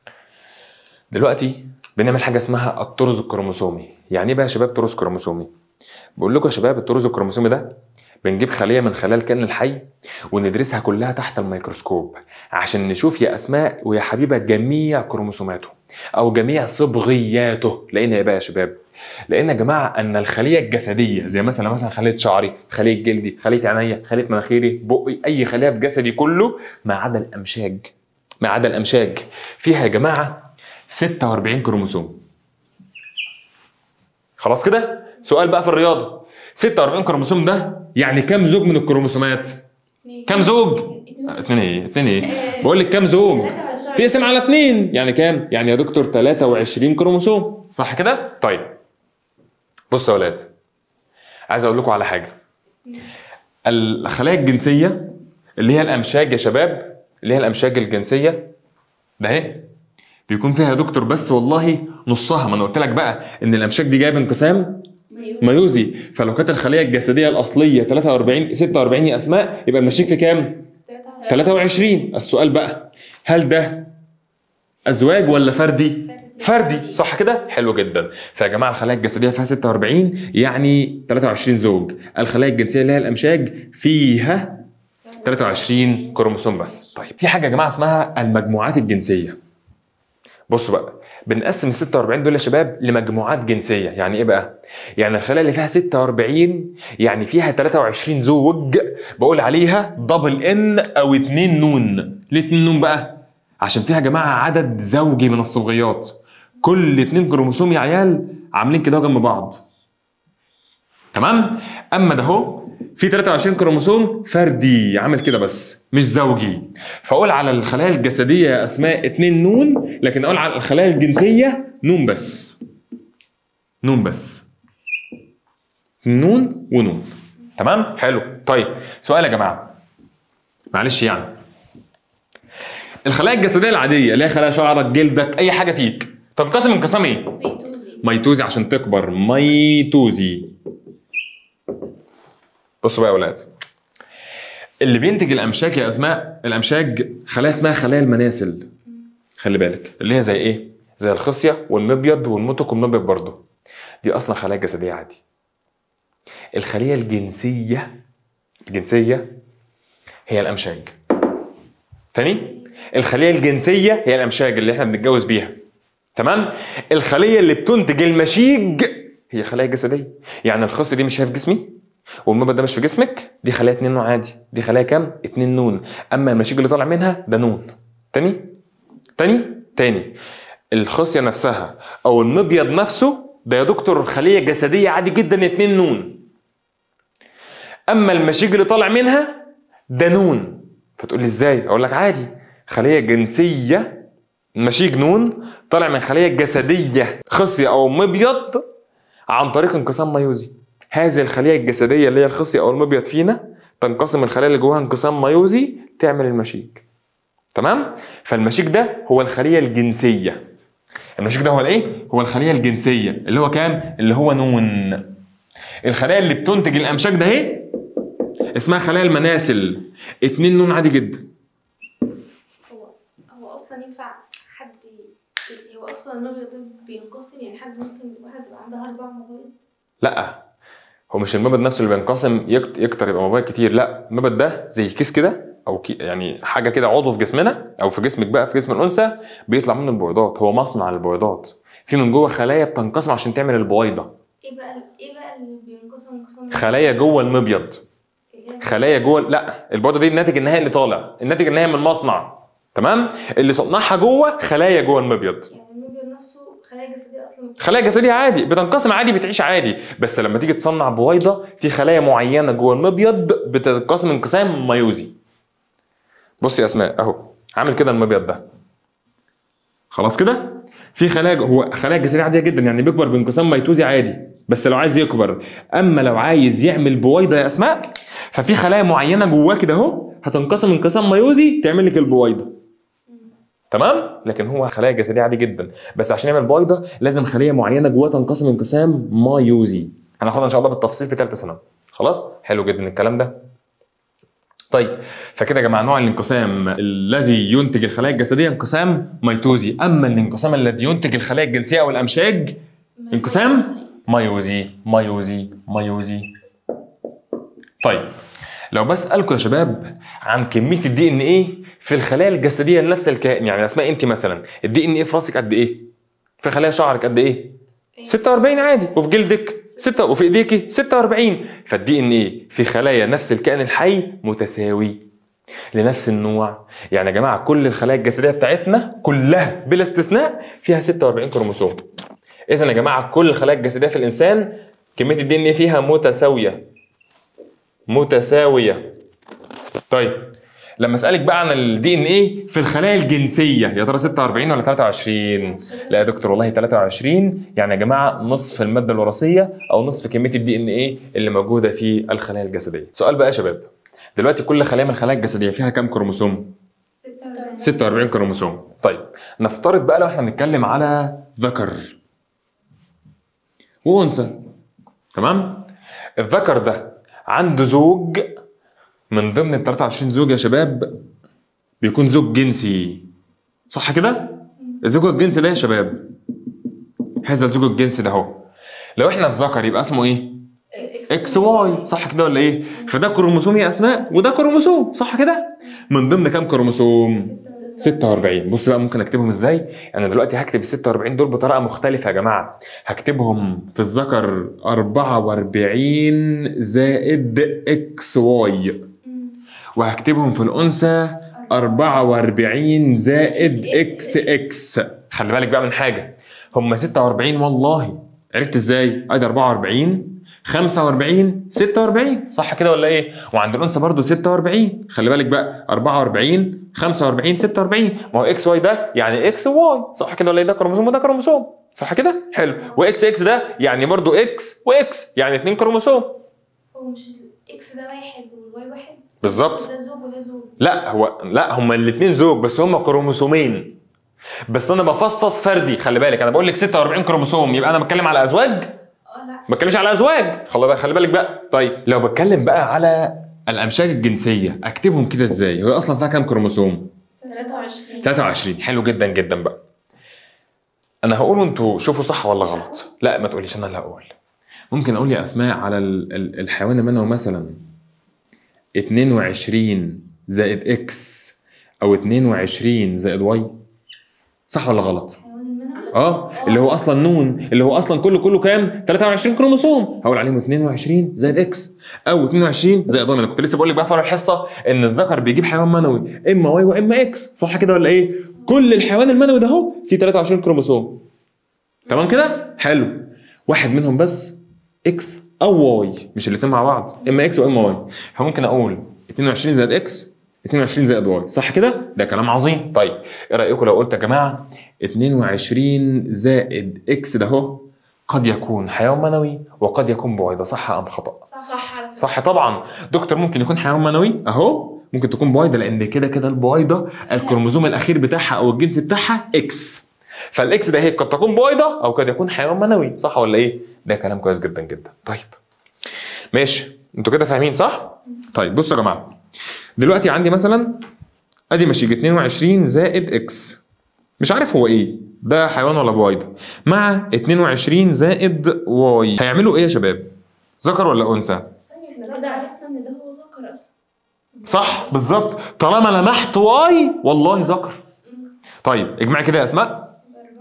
S1: دلوقتي بنعمل حاجه اسمها الطرز الكروموسومي يعني ايه بقى يا شباب طرز كروموسومي بقول لكم يا شباب الطرز الكروموسومي ده بنجيب خليه من خلايا الكائن الحي وندرسها كلها تحت الميكروسكوب عشان نشوف يا اسماء ويا حبيبه جميع كروموسوماته او جميع صبغياته لقينا ايه بقى يا شباب لقينا يا جماعه ان الخليه الجسديه زي مثلا مثلا خليه شعري خليه جلدي خليه عينيا خليه مناخيري بقي اي خليه في جسدي كله ما عدا الامشاج ما عدا الامشاج فيها يا جماعه 46 كروموسوم خلاص كده سؤال بقى في الرياضه 46 كروموسوم ده يعني كام زوج من الكروموسومات كام زوج اتنين ايه اتنين ايه بقول لك كام زوج تقسم على اتنين يعني كام يعني يا دكتور 23 كروموسوم صح كده طيب بصوا يا ولاد عايز اقول لكم على حاجه الخلايا الجنسيه اللي هي الامشاج يا شباب اللي هي الامشاج الجنسيه ده اهي بيكون فيها يا دكتور بس والله نصها ما انا قلت لك بقى ان الامشاج دي جايه بانقسام
S2: ميوزي
S1: ميوزي فلو كانت الخليه الجسديه الاصليه 43 46 يا اسماء يبقى المشيك في كام 23 السؤال بقى هل ده ازواج ولا فردي فردي صح كده حلو جدا فيا جماعه الخلايا الجسديه فيها 46 يعني 23 زوج الخلايا الجنسيه اللي هي الامشاج فيها 23 كروموسوم بس طيب في حاجه يا جماعه اسمها المجموعات الجنسيه بصوا بقى بنقسم ال 46 دول يا شباب لمجموعات جنسيه يعني ايه بقى يعني الخلايا اللي فيها 46 يعني فيها 23 زوج بقول عليها دبل ان او 2 نون ليه 2 نون بقى عشان فيها يا جماعه عدد زوجي من الصبغيات كل اتنين كروموسوم يا عيال عاملين كده جنب بعض تمام اما ده هو في 23 كروموسوم فردي عامل كده بس مش زوجي فاقول على الخلايا الجسديه يا اسماء اتنين نون لكن اقول على الخلايا الجنسيه نون بس نون بس نون ونون تمام حلو طيب سؤال يا جماعه معلش يعني الخلايا الجسديه العاديه اللي هي خلايا شعرك جلدك اي حاجه فيك تنقسم انقسام ايه
S2: ميتوزي
S1: ميتوزي عشان تكبر ميتوزي بصوا بقى يا اولاد اللي بينتج الامشاج يا اسماء الامشاج خلايا اسمها خلايا المناسل خلي بالك اللي هي زي ايه زي الخصيه والمبيض والمتك والمبيض برضه دي اصلا خلايا جسديه عادي الخليه الجنسيه الجنسيه هي الامشاج تاني الخليه الجنسيه هي الامشاج اللي احنا بنتجوز بيها تمام الخليه اللي بتنتج المشيج هي خلايا جسديه يعني الخصيه دي مش هي في جسمي والمبيض ده مش في جسمك دي خلايا اتنين نون عادي دي خلايا كام اتنين نون اما المشيج اللي طالع منها ده نون تاني تاني تاني الخصيه نفسها او المبيض نفسه ده يا دكتور خليه جسديه عادي جدا اتنين نون اما المشيج اللي طالع منها ده نون فتقول لي ازاي اقول لك عادي خليه جنسيه مشيج نون طالع من خليه جسديه خصيه او مبيض عن طريق انقسام ميوزي هذه الخليه الجسديه اللي هي الخصيه او المبيض فينا تنقسم الخلايا اللي جواها انقسام ميوزي تعمل المشيج تمام فالمشيج ده هو الخليه الجنسيه المشيج ده هو الايه هو الخليه الجنسيه اللي هو كام اللي هو نون الخلايا اللي بتنتج الامشاج ده اهي اسمها خلايا المناسل اتنين نون عادي جدا
S2: هو هو اصلا ينفع حد ي- هو اصلا المبيض ده بينقسم يعني حد ممكن واحد يبقى عندها اربع مبايض
S1: لا هو مش المبيض نفسه اللي بينقسم يكت- يكتر يبقى مبيض كتير لا المبيض ده زي كيس كده او كي يعني حاجه كده عضو في جسمنا او في جسمك بقى في جسم الانثى بيطلع منه البويضات هو مصنع البويضات في من جوه خلايا بتنقسم عشان تعمل البويضه
S2: ايه بقى ايه بقى اللي بينقسم انقسام
S1: خلايا جوه المبيض
S2: اللي هي-
S1: خلايا جوه لا البويضه دي الناتج النهائي اللي طالع الناتج النهائي من المصنع تمام اللي صنعها جوه خلايا جوه المبيض
S2: يعني المبيض نفسه خلايا جسديه اصلا
S1: خلايا جسديه عادي بتنقسم عادي بتعيش عادي بس لما تيجي تصنع بويضه في خلايا معينه جوه المبيض بتنقسم انقسام ميوزي بص يا اسماء اهو عامل كده المبيض ده خلاص كده في خلايا هو خلايا جسديه عاديه جدا يعني بيكبر بانقسام ميتوزي عادي بس لو عايز يكبر اما لو عايز يعمل بويضه يا اسماء ففي خلايا معينه جواه كده اهو هتنقسم انقسام ميوزي تعمل لك البويضه تمام لكن هو خلايا جسديه عادي جدا بس عشان يعمل بويضه لازم خليه معينه جواه تنقسم انقسام مايوزي هناخدها ان شاء الله بالتفصيل في ثالثه ثانوي خلاص حلو جدا الكلام ده طيب فكده يا جماعه نوع الانقسام الذي ينتج الخلايا الجسديه انقسام ميتوزي اما الانقسام الذي ينتج الخلايا الجنسيه او الامشاج انقسام مايوزي مايوزي مايوزي طيب لو بسالكم يا شباب عن كميه الدي ان ايه في الخلايا الجسديه لنفس الكائن يعني اسماء انت مثلا الدي ان ايه في راسك قد ايه في خلايا شعرك قد ايه 46 عادي وفي جلدك 6 وفي ايديكي 46 فالدي ان ايه في خلايا نفس الكائن الحي متساوي لنفس النوع يعني يا جماعه كل الخلايا الجسديه بتاعتنا كلها بلا استثناء فيها 46 كروموسوم اذا يا جماعه كل الخلايا الجسديه في الانسان كميه الدي ان ايه فيها متساويه متساويه طيب لما اسالك بقى عن الدي ان ايه في الخلايا الجنسيه يا ترى 46 ولا 23 لا يا دكتور والله 23 يعني يا جماعه نصف الماده الوراثيه او نصف كميه الدي ان ايه اللي موجوده في الخلايا الجسديه سؤال بقى يا شباب دلوقتي كل خلايا من الخلايا الجسديه فيها كام كروموسوم 46 كروموسوم طيب نفترض بقى لو احنا بنتكلم على ذكر وانثى تمام الذكر ده عنده زوج من ضمن ال 23 زوج يا شباب بيكون زوج جنسي صح كده الزوج الجنسي ده يا شباب هذا الزوج الجنسي ده اهو لو احنا في ذكر يبقى اسمه ايه اكس واي صح كده ولا ايه فده كروموسوم يا اسماء وده كروموسوم صح كده من ضمن كام كروموسوم 46 بص بقى ممكن اكتبهم ازاي انا دلوقتي هكتب ال 46 دول بطريقه مختلفه يا جماعه هكتبهم في الذكر 44 زائد اكس واي
S2: مم.
S1: وهكتبهم في الانثى 44 زائد اكس اكس خلي بالك بقى من حاجه هم 46 والله عرفت ازاي ادي 44 45 46 صح كده ولا ايه وعند الانثى برضو 46 خلي بالك بقى 44 45 46 ما هو اكس واي ده يعني اكس واي صح كده ولا ايه ده كروموسوم وده كروموسوم صح كده حلو واكس اكس ده يعني برضو اكس واكس يعني اتنين كروموسوم
S2: هو مش الاكس ده واحد والواي واحد
S1: بالظبط
S2: ده زوج وده زوج
S1: لا هو لا هما الاثنين زوج بس هما كروموسومين بس انا بفصص فردي خلي بالك انا بقول لك 46 كروموسوم يبقى انا بتكلم على ازواج
S2: اه لا
S1: ما بتكلمش على ازواج خلي بالك خلي بالك بقى طيب لو بتكلم بقى على الامشاج الجنسيه اكتبهم كده ازاي هو اصلا فيها كام كروموسوم
S2: 23
S1: 23 حلو جدا جدا بقى انا هقول وانتوا شوفوا صح ولا غلط لا ما تقوليش انا اللي هقول ممكن اقول يا اسماء على ال- ال- الحيوان المنوي مثلا 22 زائد اكس او 22 زائد واي صح ولا غلط
S2: حيوان المنوي
S1: اه اللي هو اصلا نون اللي هو اصلا كله كله كام 23 كروموسوم هقول عليهم 22 زائد اكس او 22 زائد واي انا كنت لسه بقول لك بقى في أول الحصه ان الذكر بيجيب حيوان منوي اما واي واما اكس صح كده ولا ايه كل الحيوان المنوي ده اهو فيه 23 كروموسوم تمام كده حلو واحد منهم بس اكس او واي مش الاثنين مع بعض اما اكس واما واي فممكن اقول 22 زائد اكس 22 زائد واي صح كده ده كلام عظيم طيب ايه رايكم لو قلت يا جماعه 22 زائد اكس ده اهو قد يكون حيوان منوي وقد يكون بويضه صح ام خطا
S2: صح على فكرة.
S1: صح طبعا دكتور ممكن يكون حيوان منوي اهو ممكن تكون بويضه لان كده كده البويضه الكروموزوم الاخير بتاعها او الجنس بتاعها اكس فالاكس ده هي قد تكون بويضه او قد يكون حيوان منوي صح ولا ايه ده كلام كويس جدا جدا طيب ماشي انتوا كده فاهمين صح طيب بصوا يا جماعه دلوقتي عندي مثلا ادي ماشي 22 زائد اكس مش عارف هو ايه ده حيوان ولا بويضه مع 22 زائد واي هيعملوا ايه يا شباب ذكر ولا انثى
S3: ثانية احنا كده عرفنا ان ده هو ذكر اصلا
S1: صح بالظبط طالما لمحت واي والله ذكر طيب اجمعي كده يا اسماء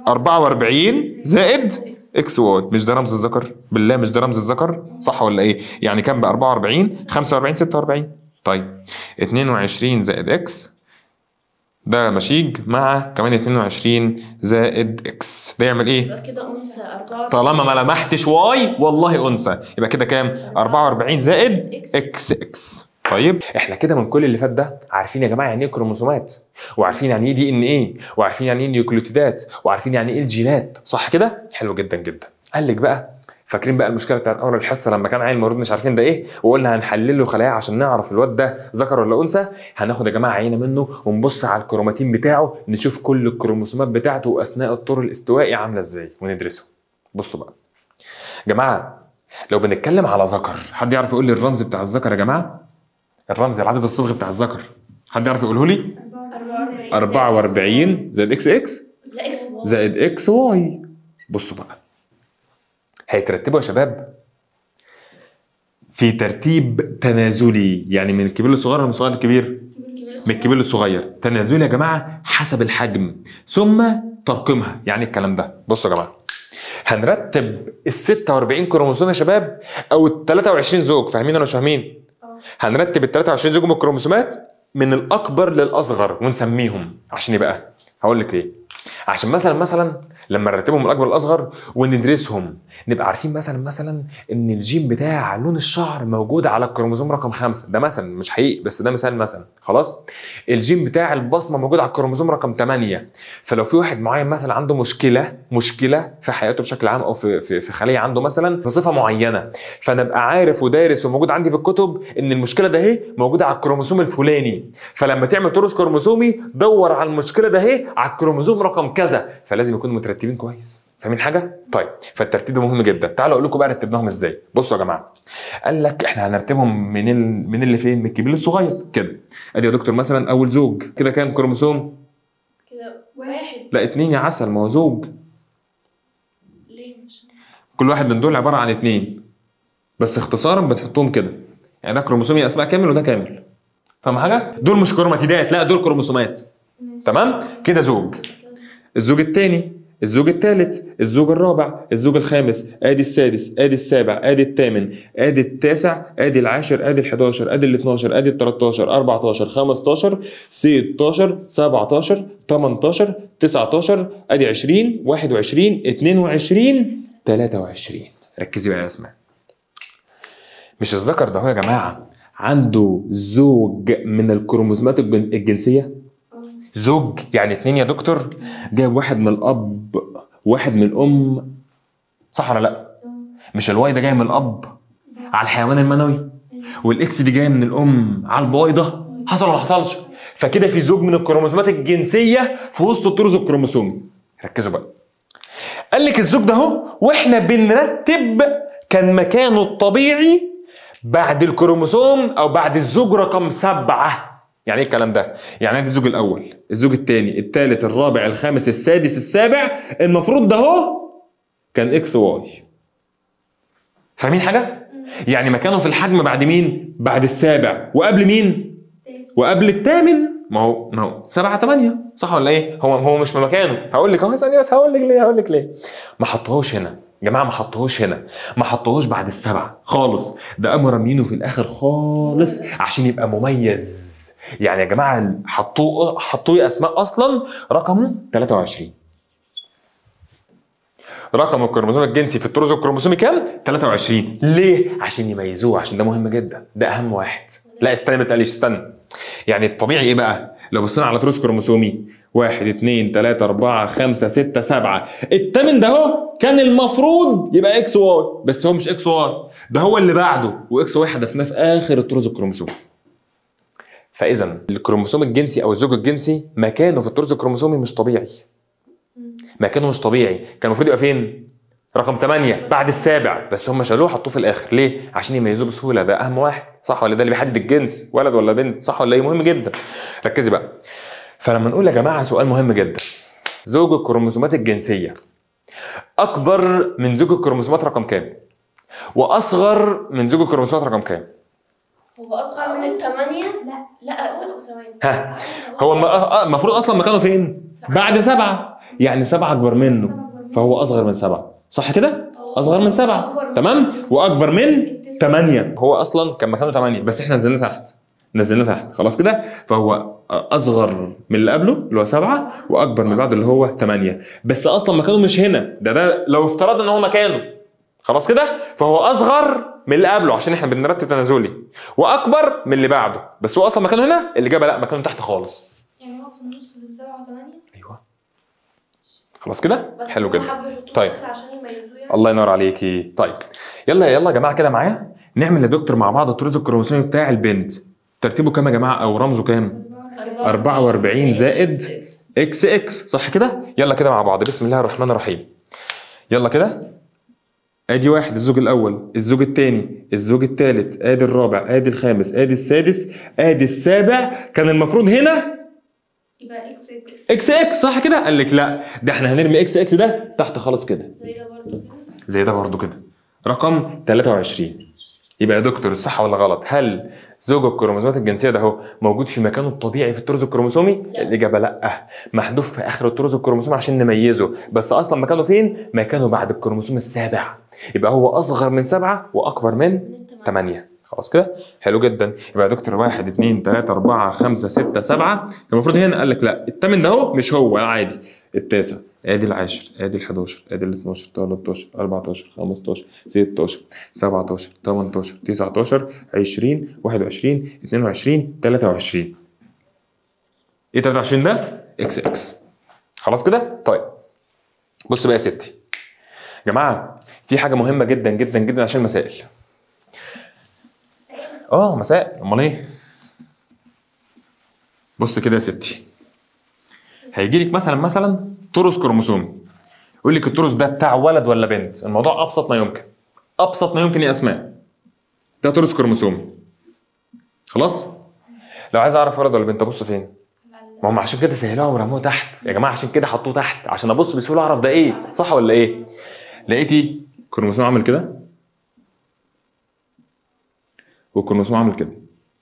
S1: 44 زائد اكس واي مش ده رمز الذكر بالله مش ده رمز الذكر صح ولا ايه يعني كام بقى 44 45 46 طيب 22 زائد اكس ده مشيج مع كمان 22 زائد اكس ده يعمل ايه
S3: يبقى كده انثى 44
S1: طالما ما لمحتش واي والله انثى يبقى كده كام 44 زائد اكس اكس طيب احنا كده من كل اللي فات ده عارفين يا جماعه يعني ايه كروموسومات وعارفين يعني ايه دي ان ايه وعارفين يعني ايه نيوكليوتيدات وعارفين يعني ايه الجينات صح كده حلو جدا جدا قال لك بقى فاكرين بقى المشكله بتاعت اول الحصه لما كان عيل مولود مش عارفين ده ايه وقلنا هنحلل له خلايا عشان نعرف الواد ده ذكر ولا انثى هناخد يا جماعه عينه منه ونبص على الكروماتين بتاعه نشوف كل الكروموسومات بتاعته اثناء الطور الاستوائي عامله ازاي وندرسه بصوا بقى جماعه لو بنتكلم على ذكر حد يعرف يقول لي الرمز بتاع الذكر يا جماعه الرمز العدد الصبغي بتاع الذكر حد يعرف يقوله لي 44 زائد اكس اكس
S3: لا اكس واي
S1: زائد اكس واي بصوا بقى هيترتبوا يا شباب في ترتيب تنازلي يعني من الكبير للصغير ولا من الصغير للكبير من الكبير للصغير تنازلي يا جماعه حسب الحجم ثم ترقيمها يعني الكلام ده بصوا يا جماعه هنرتب ال 46 كروموسوم يا شباب او ال 23 زوج فاهمين ولا مش فاهمين؟
S2: اه.
S1: هنرتب ال 23 زوج من الكروموسومات من الاكبر للاصغر ونسميهم عشان ايه بقى؟ هقول لك ليه؟ عشان مثلا مثلا لما نرتبهم من الاكبر للاصغر وندرسهم نبقى عارفين مثلا مثلا ان الجين بتاع لون الشعر موجود على الكروموسوم رقم خمسة ده مثلا مش حقيقي بس ده مثال مثلا خلاص الجين بتاع البصمه موجود على الكروموسوم رقم 8 فلو في واحد معين مثلا عنده مشكله مشكله في حياته بشكل عام او في في, في خليه عنده مثلا في صفه معينه فانا ابقى عارف ودارس وموجود عندي في الكتب ان المشكله ده اهي موجوده على الكروموسوم الفلاني فلما تعمل تورس كروموسومي دور على المشكله ده اهي على الكروموسوم رقم كذا فلازم يكونوا مترتبين كويس فاهمين حاجه طيب فالترتيب ده مهم جدا تعالوا اقول لكم بقى رتبناهم ازاي بصوا يا جماعه قال لك احنا هنرتبهم من ال... من اللي فين من الكبير للصغير كده ادي يا دكتور مثلا اول زوج كده كام كروموسوم
S3: كده واحد
S1: لا اتنين يا عسل ما هو زوج
S3: ليه مش
S1: كل واحد من دول عباره عن اتنين بس اختصارا بنحطهم كده يعني ده كروموسوم يا اسماء كامل وده كامل فاهم حاجه دول مش كروماتيدات لا دول كروموسومات تمام كده زوج الزوج الثاني الزوج الثالث الزوج الرابع الزوج الخامس ادي السادس ادي السابع ادي الثامن ادي التاسع ادي العاشر ادي ال11 ادي ال12 ادي ال13 14 15 16 17 18 19 ادي 20 21 22 23 ركزي بقى يا اسماء مش الذكر ده هو يا جماعه عنده زوج من الكروموسومات الجن- الجنسيه زوج يعني اتنين يا دكتور جايب واحد من الاب واحد من الام صح ولا لا مش الواي ده جاي من الاب على الحيوان المنوي والاكس دي جايه من الام على البويضه حصل ولا ما حصلش فكده في زوج من الكروموسومات الجنسيه في وسط الطرز الكروموسومي ركزوا بقى قال لك الزوج ده اهو واحنا بنرتب كان مكانه الطبيعي بعد الكروموسوم او بعد الزوج رقم سبعه يعني ايه الكلام ده؟ يعني ادي الزوج الاول، الزوج الثاني، الثالث، الرابع، الخامس، السادس، السابع، المفروض ده اهو كان اكس واي. فاهمين حاجه؟ يعني مكانه في الحجم بعد مين؟ بعد السابع، وقبل مين؟ وقبل الثامن ما هو ما هو سبعة ثمانية صح ولا ايه؟ هو هو مش في مكانه هقول لك اهو ثانية بس هقول لك ليه هقول لك ليه ما حطوهوش هنا يا جماعة ما حطوهوش هنا ما حطوهوش بعد السبعة خالص ده قاموا رامينه في الآخر خالص عشان يبقى مميز يعني يا جماعة حطوه حطوه أسماء أصلا رقمه 23 رقم الكروموسوم الجنسي في الطرز الكروموسومي كام؟ 23 ليه؟ عشان يميزوه عشان ده مهم جدا ده أهم واحد لا استنى ما تسأليش استنى يعني الطبيعي ايه بقى؟ لو بصينا على طرز كروموسومي واحد اتنين تلاتة أربعة خمسة ستة سبعة التامن ده هو كان المفروض يبقى اكس واي بس هو مش اكس واي ده هو اللي بعده واكس واي حذفناه في آخر الطرز الكروموسومي فإذا الكروموسوم الجنسي أو الزوج الجنسي مكانه في الطرز الكروموسومي مش طبيعي مكانه مش طبيعي كان المفروض يبقى فين؟ رقم 8 بعد السابع بس هم شالوه حطوه في الاخر ليه؟ عشان يميزوه بسهوله ده اهم واحد صح ولا ده اللي بيحدد الجنس ولد ولا بنت صح ولا ايه مهم جدا ركزي بقى فلما نقول يا جماعه سؤال مهم جدا زوج الكروموسومات الجنسيه اكبر من زوج الكروموسومات رقم كام؟ واصغر من زوج الكروموسومات رقم كام؟
S3: هو اصغر من الثمانية
S2: لا
S3: لا س- ثواني
S1: ها هو الم- آه، المفروض اصلا مكانه فين؟ بعد سبعه يعني سبعه اكبر منه فهو اصغر من سبعه صح كده؟ اصغر من سبعه
S2: أكبر من
S1: تمام
S2: التسعة.
S1: واكبر من
S2: التسعة.
S1: 8 هو اصلا كان مكانه 8 بس احنا نزلناه تحت نزلناه تحت خلاص كده فهو اصغر من اللي قبله اللي هو 7 واكبر من اللي بعده اللي هو 8 بس اصلا مكانه مش هنا ده ده لو افترضنا ان هو مكانه خلاص كده فهو اصغر من اللي قبله عشان احنا بنرتب تنازلي واكبر من اللي بعده بس هو اصلا مكانه هنا الاجابه لا مكانه تحت خالص
S2: يعني هو في النص بين سبعة وثمانية
S1: ايوه خلاص كده
S3: بس
S1: حلو
S3: هم
S1: جدا
S3: حبوا يحطوه
S1: طيب.
S3: في الآخر عشان يميزوه يعني
S1: الله ينور عليكي طيب يلا يلا يا جماعه كده معايا نعمل يا دكتور مع بعض الطرز الكروموسومي بتاع البنت ترتيبه كام يا جماعه او رمزه كام 44 زائد
S3: إكس.
S1: اكس اكس صح كده يلا كده مع بعض بسم الله الرحمن الرحيم يلا كده ادي واحد الزوج الاول الزوج الثاني الزوج الثالث ادي الرابع ادي الخامس ادي السادس ادي السابع كان المفروض هنا
S2: يبقى اكس اكس
S1: اكس اكس صح كده قال لك لا ده احنا هنرمي اكس اكس ده تحت خالص كده
S3: زي ده برضه كده
S1: زي ده برضو كده رقم 23 يبقى يا دكتور الصح ولا غلط هل زوج الكروموسومات الجنسيه ده هو موجود في مكانه الطبيعي في الطرز الكروموسومي
S3: لا.
S1: الاجابه لا محذوف في اخر الطرز الكروموسومي عشان نميزه بس اصلا مكانه فين مكانه بعد الكروموسوم السابع يبقى هو اصغر من سبعة واكبر من
S3: من التمانية.
S1: ثمانية خلاص كده حلو جدا يبقى يا دكتور واحد اتنين تلاتة أربعة خمسة ستة سبعة كان المفروض هنا قال لك لا الثامن ده هو مش هو عادي التاسع ادي العاشر ادي ال 11 ادي ال 12 13 14 15 16 17 18 19 20 21 22 23 ايه 23 ده؟ اكس اكس خلاص كده؟ طيب بص بقى يا ستي جماعه في حاجه مهمه جدا جدا جدا عشان المسائل اه مسائل امال ايه بص كده يا ستي هيجي لك مثلا مثلا طرز كروموسومي يقول لك التورس ده بتاع ولد ولا بنت الموضوع ابسط ما يمكن ابسط ما يمكن يا اسماء ده تورس كروموسومي خلاص لو عايز اعرف ولد ولا بنت ابص فين ما هم عشان كده سهلوها ورموه تحت يا جماعه عشان كده حطوه تحت عشان ابص بسهوله اعرف ده ايه صح ولا ايه لقيتي كروموسوم عامل كده والكروموسوم عامل كده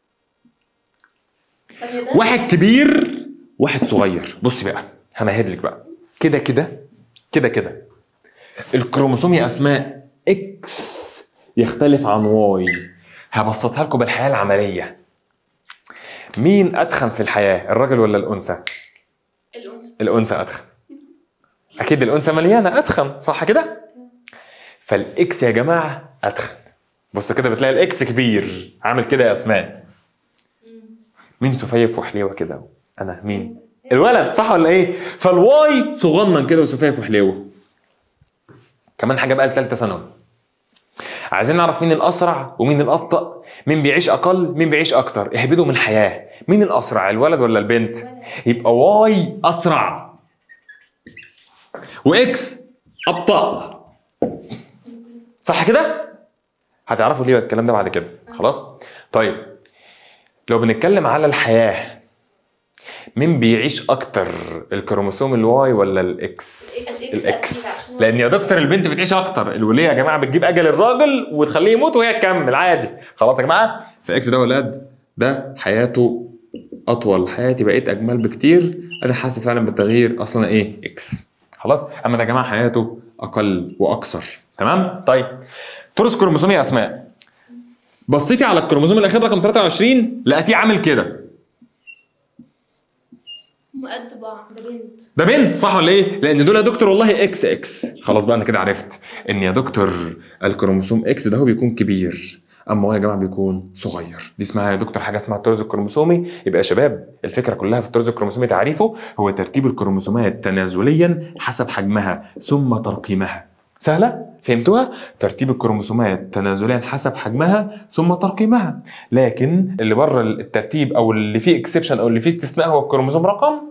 S3: ثانية ده
S1: واحد كبير واحد صغير بصي بقى همهد لك بقى كده كده كده كده الكروموسوم يا اسماء اكس يختلف عن واي هبسطها لكم بالحياه العمليه مين اتخن في الحياه الراجل ولا الانثى
S3: الأنثى
S1: الانثى اتخن اكيد الانثى مليانه اتخن صح كده فالاكس يا جماعه اتخن بص كده بتلاقي الاكس كبير عامل كده يا اسماء مين سفيف وحليوه كده انا مين الولد صح ولا ايه فالواي صغنن كده وسفيف وحليوه كمان حاجه بقى لثالثه ثانوي عايزين نعرف مين الاسرع ومين الابطا مين بيعيش اقل مين بيعيش اكتر اهبدوا من الحياه مين الاسرع الولد ولا البنت يبقى واي اسرع واكس ابطا صح كده هتعرفوا ليه الكلام ده بعد كده خلاص طيب لو بنتكلم على الحياه مين بيعيش اكتر الكروموسوم الواي ولا الاكس
S3: الإكس أكيد
S1: الاكس
S3: عشان هو-
S1: لان يا دكتور البنت بتعيش اكتر الوليه يا جماعه بتجيب اجل الراجل وتخليه يموت وهي تكمل عادي خلاص يا جماعه فاكس ده ولاد ده حياته اطول حياتي بقيت اجمل بكتير انا حاسس فعلا بالتغيير اصلا ايه اكس خلاص اما ده يا جماعه حياته اقل واقصر تمام طيب تورس كروموسومي يا اسماء بصيتي على الكروموسوم الاخير رقم 23 لقيتيه عامل كده
S3: هم قد بعض
S2: ده بنت
S1: ده بنت صح ولا ايه؟ لان دول يا دكتور والله اكس اكس خلاص بقى انا كده عرفت ان يا دكتور الكروموسوم اكس ده هو بيكون كبير اما هو يا جماعه بيكون صغير دي اسمها يا دكتور حاجه اسمها الطرز الكروموسومي يبقى يا شباب الفكره كلها في الطرز الكروموسومي تعريفه هو ترتيب الكروموسومات تنازليا حسب حجمها ثم ترقيمها سهله فهمتوها ترتيب الكروموسومات تنازليا حسب حجمها ثم ترقيمها لكن اللي بره الترتيب او اللي فيه اكسبشن او اللي فيه استثناء هو الكروموسوم رقم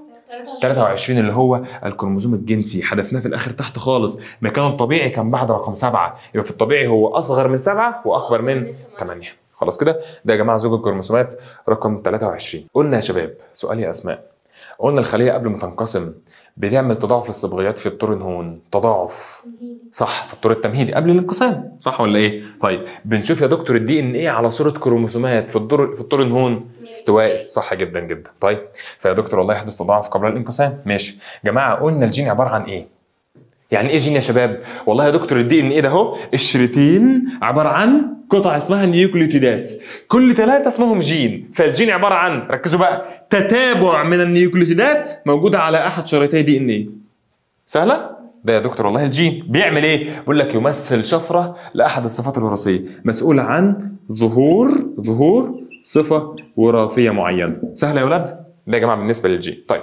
S1: 23 اللي هو الكروموسوم الجنسي حذفناه في الاخر تحت خالص مكانه الطبيعي كان بعد رقم سبعة يبقى في الطبيعي هو اصغر من سبعة واكبر من 8 خلاص كده ده يا جماعه زوج الكروموسومات رقم 23 قلنا يا شباب سؤال يا اسماء قلنا الخليه قبل ما تنقسم بتعمل تضاعف للصبغيات في الطور النهون تضاعف
S2: تمهيدي
S1: صح في الطور التمهيدي قبل الانقسام صح ولا ايه طيب بنشوف يا دكتور الدي ان ايه على صوره كروموسومات في الدور في الطور النهون استوائي صح جدا جدا طيب فيا دكتور والله يحدث تضاعف قبل الانقسام ماشي جماعه قلنا الجين عباره عن ايه يعني ايه جين يا شباب والله يا دكتور الدي ان ايه ده اهو الشريطين عباره عن قطع اسمها نيوكليوتيدات كل ثلاثه اسمهم جين فالجين عباره عن ركزوا بقى تتابع من النيوكليوتيدات موجوده على احد شريطي دي ان ايه سهله ده يا دكتور والله الجين بيعمل ايه بيقول لك يمثل شفره لاحد الصفات الوراثيه مسؤول عن ظهور ظهور صفه وراثيه معينه سهله يا ولاد ده يا جماعه بالنسبه للجين طيب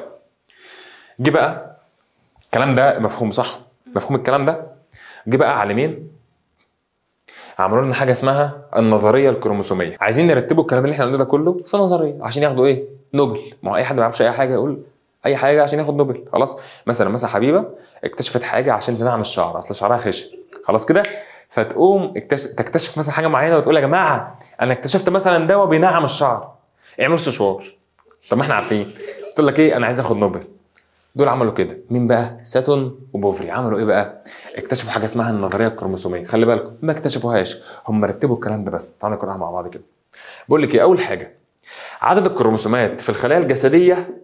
S1: جه بقى الكلام ده مفهوم صح مفهوم الكلام ده جه بقى عالمين عملوا لنا حاجه اسمها النظريه الكروموسوميه عايزين نرتبوا الكلام اللي احنا قلناه ده كله في نظريه عشان ياخدوا ايه نوبل ما هو اي حد ما يعرفش اي حاجه يقول اي حاجه عشان ياخد نوبل خلاص مثلا مثلا حبيبه اكتشفت حاجه عشان تنعم الشعر اصل شعرها خشن خلاص كده فتقوم اكتشف تكتشف مثلا حاجه معينه وتقول يا جماعه انا اكتشفت مثلا دواء بينعم الشعر اعملوا استشوار طب ما احنا عارفين تقول لك ايه انا عايز اخد نوبل دول عملوا كده مين بقى ساتون وبوفري عملوا ايه بقى اكتشفوا حاجه اسمها النظريه الكروموسوميه خلي بالكم ما اكتشفوهاش هم رتبوا الكلام ده بس تعالوا نقراها مع بعض كده بقول لك ايه اول حاجه عدد الكروموسومات في الخلايا الجسديه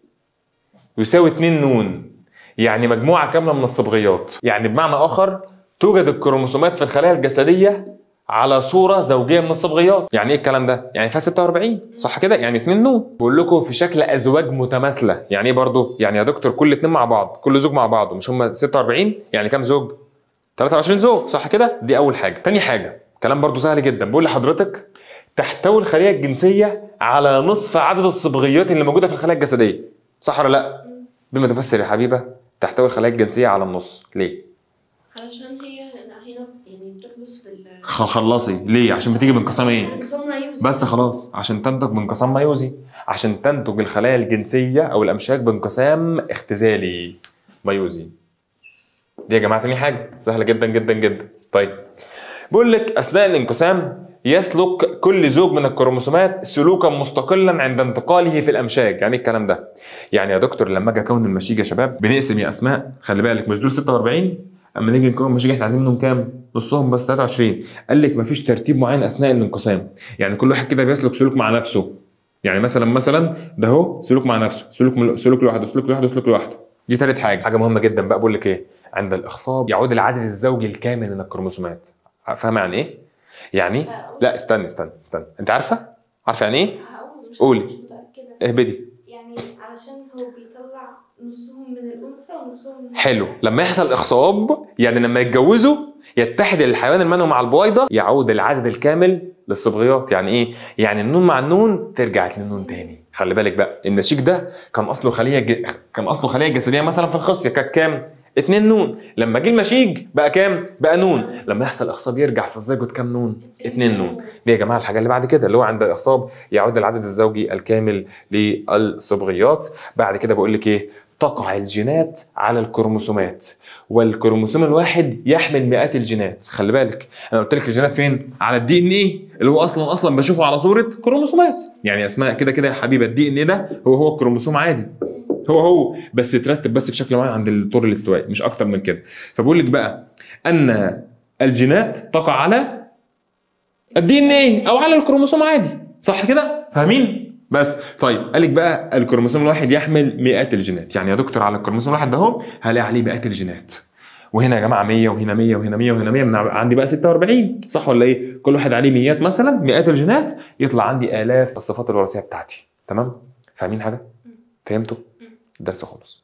S1: يساوي 2 نون يعني مجموعه كامله من الصبغيات يعني بمعنى اخر توجد الكروموسومات في الخلايا الجسديه على صوره زوجيه من الصبغيات يعني ايه الكلام ده يعني فيها 46 صح كده يعني 2 نون بقول لكم في شكل ازواج متماثله يعني ايه برضو يعني يا دكتور كل اتنين مع بعض كل زوج مع بعض مش هم 46 يعني كام زوج 23 زوج صح كده دي اول حاجه تاني حاجه كلام برضو سهل جدا بقول لحضرتك تحتوي الخليه الجنسيه على نصف عدد الصبغيات اللي موجوده في الخلايا الجسديه صح ولا لا بما تفسر يا حبيبه تحتوي الخلايا الجنسيه على النص ليه
S3: علشان هي هنا يعني بتحدث في ال
S1: خ- خلصي ليه عشان بتيجي بانقسام ايه
S3: انقسام مايوزي
S1: بس خلاص عشان تنتج بانقسام ميوزي عشان تنتج الخلايا الجنسيه او الامشاج بانقسام اختزالي ميوزي دي يا جماعه تاني حاجه سهله جدا جدا جدا طيب بيقول لك اثناء الانقسام يسلك كل زوج من الكروموسومات سلوكا مستقلا عند انتقاله في الامشاج يعني إيه الكلام ده يعني يا دكتور لما اجي اكون المشيج يا شباب بنقسم يا اسماء خلي بالك مش دول 46 اما نيجي نكون مشيج احنا عايزين منهم كام نصهم بس 23 قال لك مفيش ترتيب معين اثناء الانقسام يعني كل واحد كده بيسلك سلوك مع نفسه يعني مثلا مثلا ده هو سلوك مع نفسه سلوك سلوك لوحده سلوك لوحده سلوك لوحده دي ثالث حاجه حاجه مهمه جدا بقى بقول لك ايه عند الاخصاب يعود العدد الزوجي الكامل من الكروموسومات فاهمه يعني ايه يعني
S2: لا
S1: لا استني استني استني انت عارفه عارفه يعني ايه
S2: هقول مش
S1: قولي.
S2: مش متأكدة
S1: اهبدي
S2: يعني علشان هو بيطلع نصهم من الأنثى ونصهم من
S1: حلو لما يحصل اخصاب يعني لما يتجوزوا يتحد الحيوان المنوي مع البويضه يعود العدد الكامل للصبغيات يعني ايه يعني النون مع النون ترجع للنون تاني خلي بالك بقى النسيج ده كان اصله خليه ج... كان اصله خليه جسديه مثلا في الخصيه كانت كام اتنين نون لما جه المشيج بقى كام بقى نون لما يحصل اخصاب يرجع في الزيجوت كام نون اتنين نون دي يا جماعه الحاجه اللي بعد كده اللي هو عند الاخصاب يعود العدد الزوجي الكامل للصبغيات بعد كده بقول لك ايه تقع الجينات على الكروموسومات والكروموسوم الواحد يحمل مئات الجينات خلي بالك انا قلت لك الجينات فين على الدي ان ايه اللي هو اصلا اصلا بشوفه على صوره كروموسومات يعني اسماء كده كده يا حبيبه الدي ان ايه ده هو هو الكروموسوم عادي هو هو بس اترتب بس في شكل معين عند الطور الاستوائي مش اكتر من كده فبقول لك بقى ان الجينات تقع على الدي ان ايه او على الكروموسوم عادي صح كده فاهمين بس طيب قال لك بقى الكروموسوم الواحد يحمل مئات الجينات يعني يا دكتور على الكروموسوم الواحد ده اهو هلاقي عليه مئات الجينات وهنا يا جماعه 100 وهنا 100 وهنا 100 وهنا 100 من عندي بقى 46 صح ولا ايه كل واحد عليه مئات مثلا مئات الجينات يطلع عندي الاف الصفات الوراثيه بتاعتي تمام فاهمين حاجه فهمتوا الدرس خلص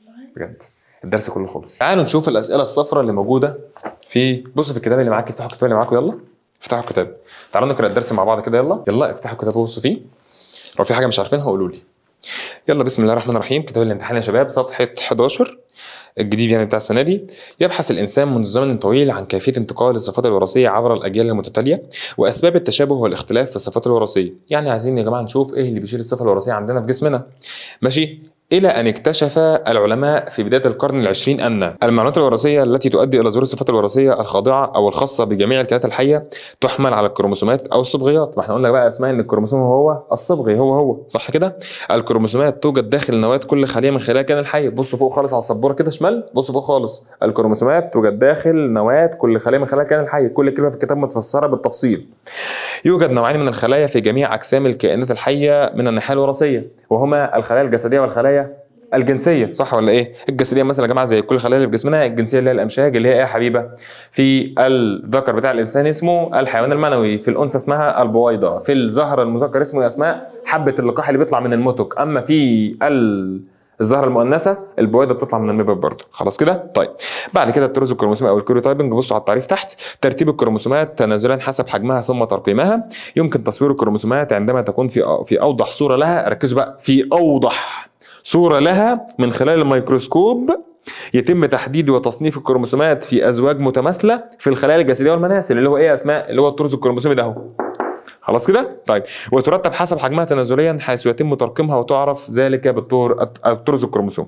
S1: بجد الدرس كله خلص تعالوا نشوف الاسئله الصفراء اللي موجوده في بصوا في الكتاب اللي معاك افتحوا الكتاب اللي معاكم يلا افتحوا الكتاب تعالوا نقرا الدرس مع بعض كده يلا يلا افتحوا الكتاب وبصوا فيه لو في حاجه مش عارفينها قولوا لي يلا بسم الله الرحمن الرحيم كتاب الامتحان يا شباب صفحه 11 الجديد يعني بتاع السنه دي يبحث الانسان منذ زمن طويل عن كيفيه انتقال الصفات الوراثيه عبر الاجيال المتتاليه واسباب التشابه والاختلاف في الصفات الوراثيه يعني عايزين يا جماعه نشوف ايه اللي بيشيل الصفه الوراثيه عندنا في جسمنا ماشي إلى أن اكتشف العلماء في بداية القرن العشرين أن المعلومات الوراثية التي تؤدي إلى ظهور الصفات الوراثية الخاضعة أو الخاصة بجميع الكائنات الحية تحمل على الكروموسومات أو الصبغيات، ما احنا قلنا بقى اسمها إن الكروموسوم هو الصبغي هو هو صح كده؟ الكروموسومات توجد داخل نواة كل خلية من خلايا الكائن الحي، بصوا فوق خالص على السبورة كده شمال، بصوا فوق خالص، الكروموسومات توجد داخل نواة كل خلية من خلايا الكائن الحي، كل كلمة في الكتاب متفسرة بالتفصيل. يوجد نوعين من الخلايا في جميع أجسام الكائنات الحية من الناحية الوراثية، وهما الخلايا الجسدية والخلايا الجنسيه صح ولا ايه؟ الجسديه مثلا يا جماعه زي كل الخلايا اللي في جسمنا الجنسيه اللي هي الامشاج اللي هي ايه يا حبيبه؟ في الذكر بتاع الانسان اسمه الحيوان المنوي، في الانثى اسمها البويضه، في الزهر المذكر اسمه يا اسماء حبه اللقاح اللي بيطلع من المتك، اما في ال الزهره المؤنثه البويضه بتطلع من الميبر برضه خلاص كده طيب بعد كده التروز الكروموسومي او الكوريوتايبنج بصوا على التعريف تحت ترتيب الكروموسومات تنازلا حسب حجمها ثم ترقيمها يمكن تصوير الكروموسومات عندما تكون في في اوضح صوره لها ركزوا بقى في اوضح صورة لها من خلال الميكروسكوب يتم تحديد وتصنيف الكروموسومات في ازواج متماثله في الخلايا الجسديه والمناسل اللي هو ايه يا اسماء اللي هو الطرز الكروموسومي ده اهو خلاص كده طيب وترتب حسب حجمها تنازليا حيث يتم ترقيمها وتعرف ذلك بالطور الطرز الكروموسوم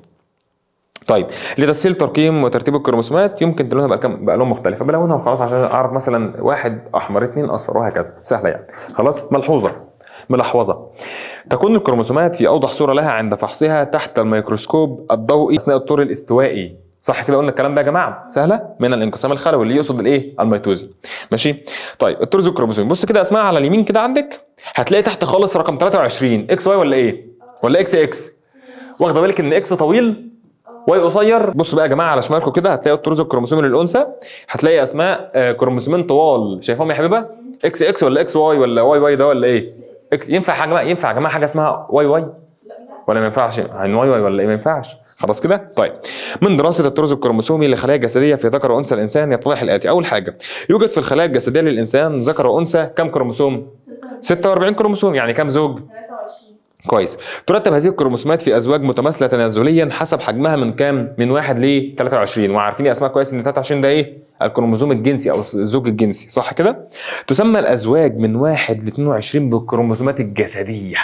S1: طيب لتسهيل ترقيم وترتيب الكروموسومات يمكن تلونها بألوان بألوان مختلفة بلونها خلاص عشان أعرف مثلا واحد أحمر اثنين أصفر وهكذا سهلة يعني خلاص ملحوظة ملحوظة تكون الكروموسومات في أوضح صورة لها عند فحصها تحت الميكروسكوب الضوئي أثناء الطور الاستوائي صح كده قلنا الكلام ده يا جماعه سهله من الانقسام الخلوي اللي يقصد الايه الميتوزي ماشي طيب الطرز الكروموسومي بص كده اسماء على اليمين كده عندك هتلاقي تحت خالص رقم 23 اكس واي ولا ايه ولا اكس اكس واخده بالك ان اكس طويل واي قصير بص بقى يا جماعه على شمالكم كده هتلاقوا الطرز الكروموسومي للانثى هتلاقي اسماء آه، كروموسومين طوال شايفهم يا حبيبه اكس اكس ولا اكس واي ولا واي واي ده ولا ايه اكس ينفع حاجه ينفع يا جماعه حاجه اسمها واي واي ولا ما ينفعش عن واي واي ولا ايه ما ينفعش خلاص كده طيب من دراسه الطرز الكروموسومي لخلايا جسديه في ذكر وانثى الانسان يتضح الاتي اول حاجه يوجد في الخلايا الجسديه للانسان ذكر وانثى كم كروموسوم 46 كروموسوم يعني كم زوج
S3: 23
S1: كويس ترتب هذه الكروموسومات في ازواج متماثله تنازليا حسب حجمها من كام من 1 ل 23 وعارفين يا اسماء كويس ان 23 ده ايه الكروموسوم الجنسي او الزوج الجنسي صح كده تسمى الازواج من 1 ل 22 بالكروموسومات الجسديه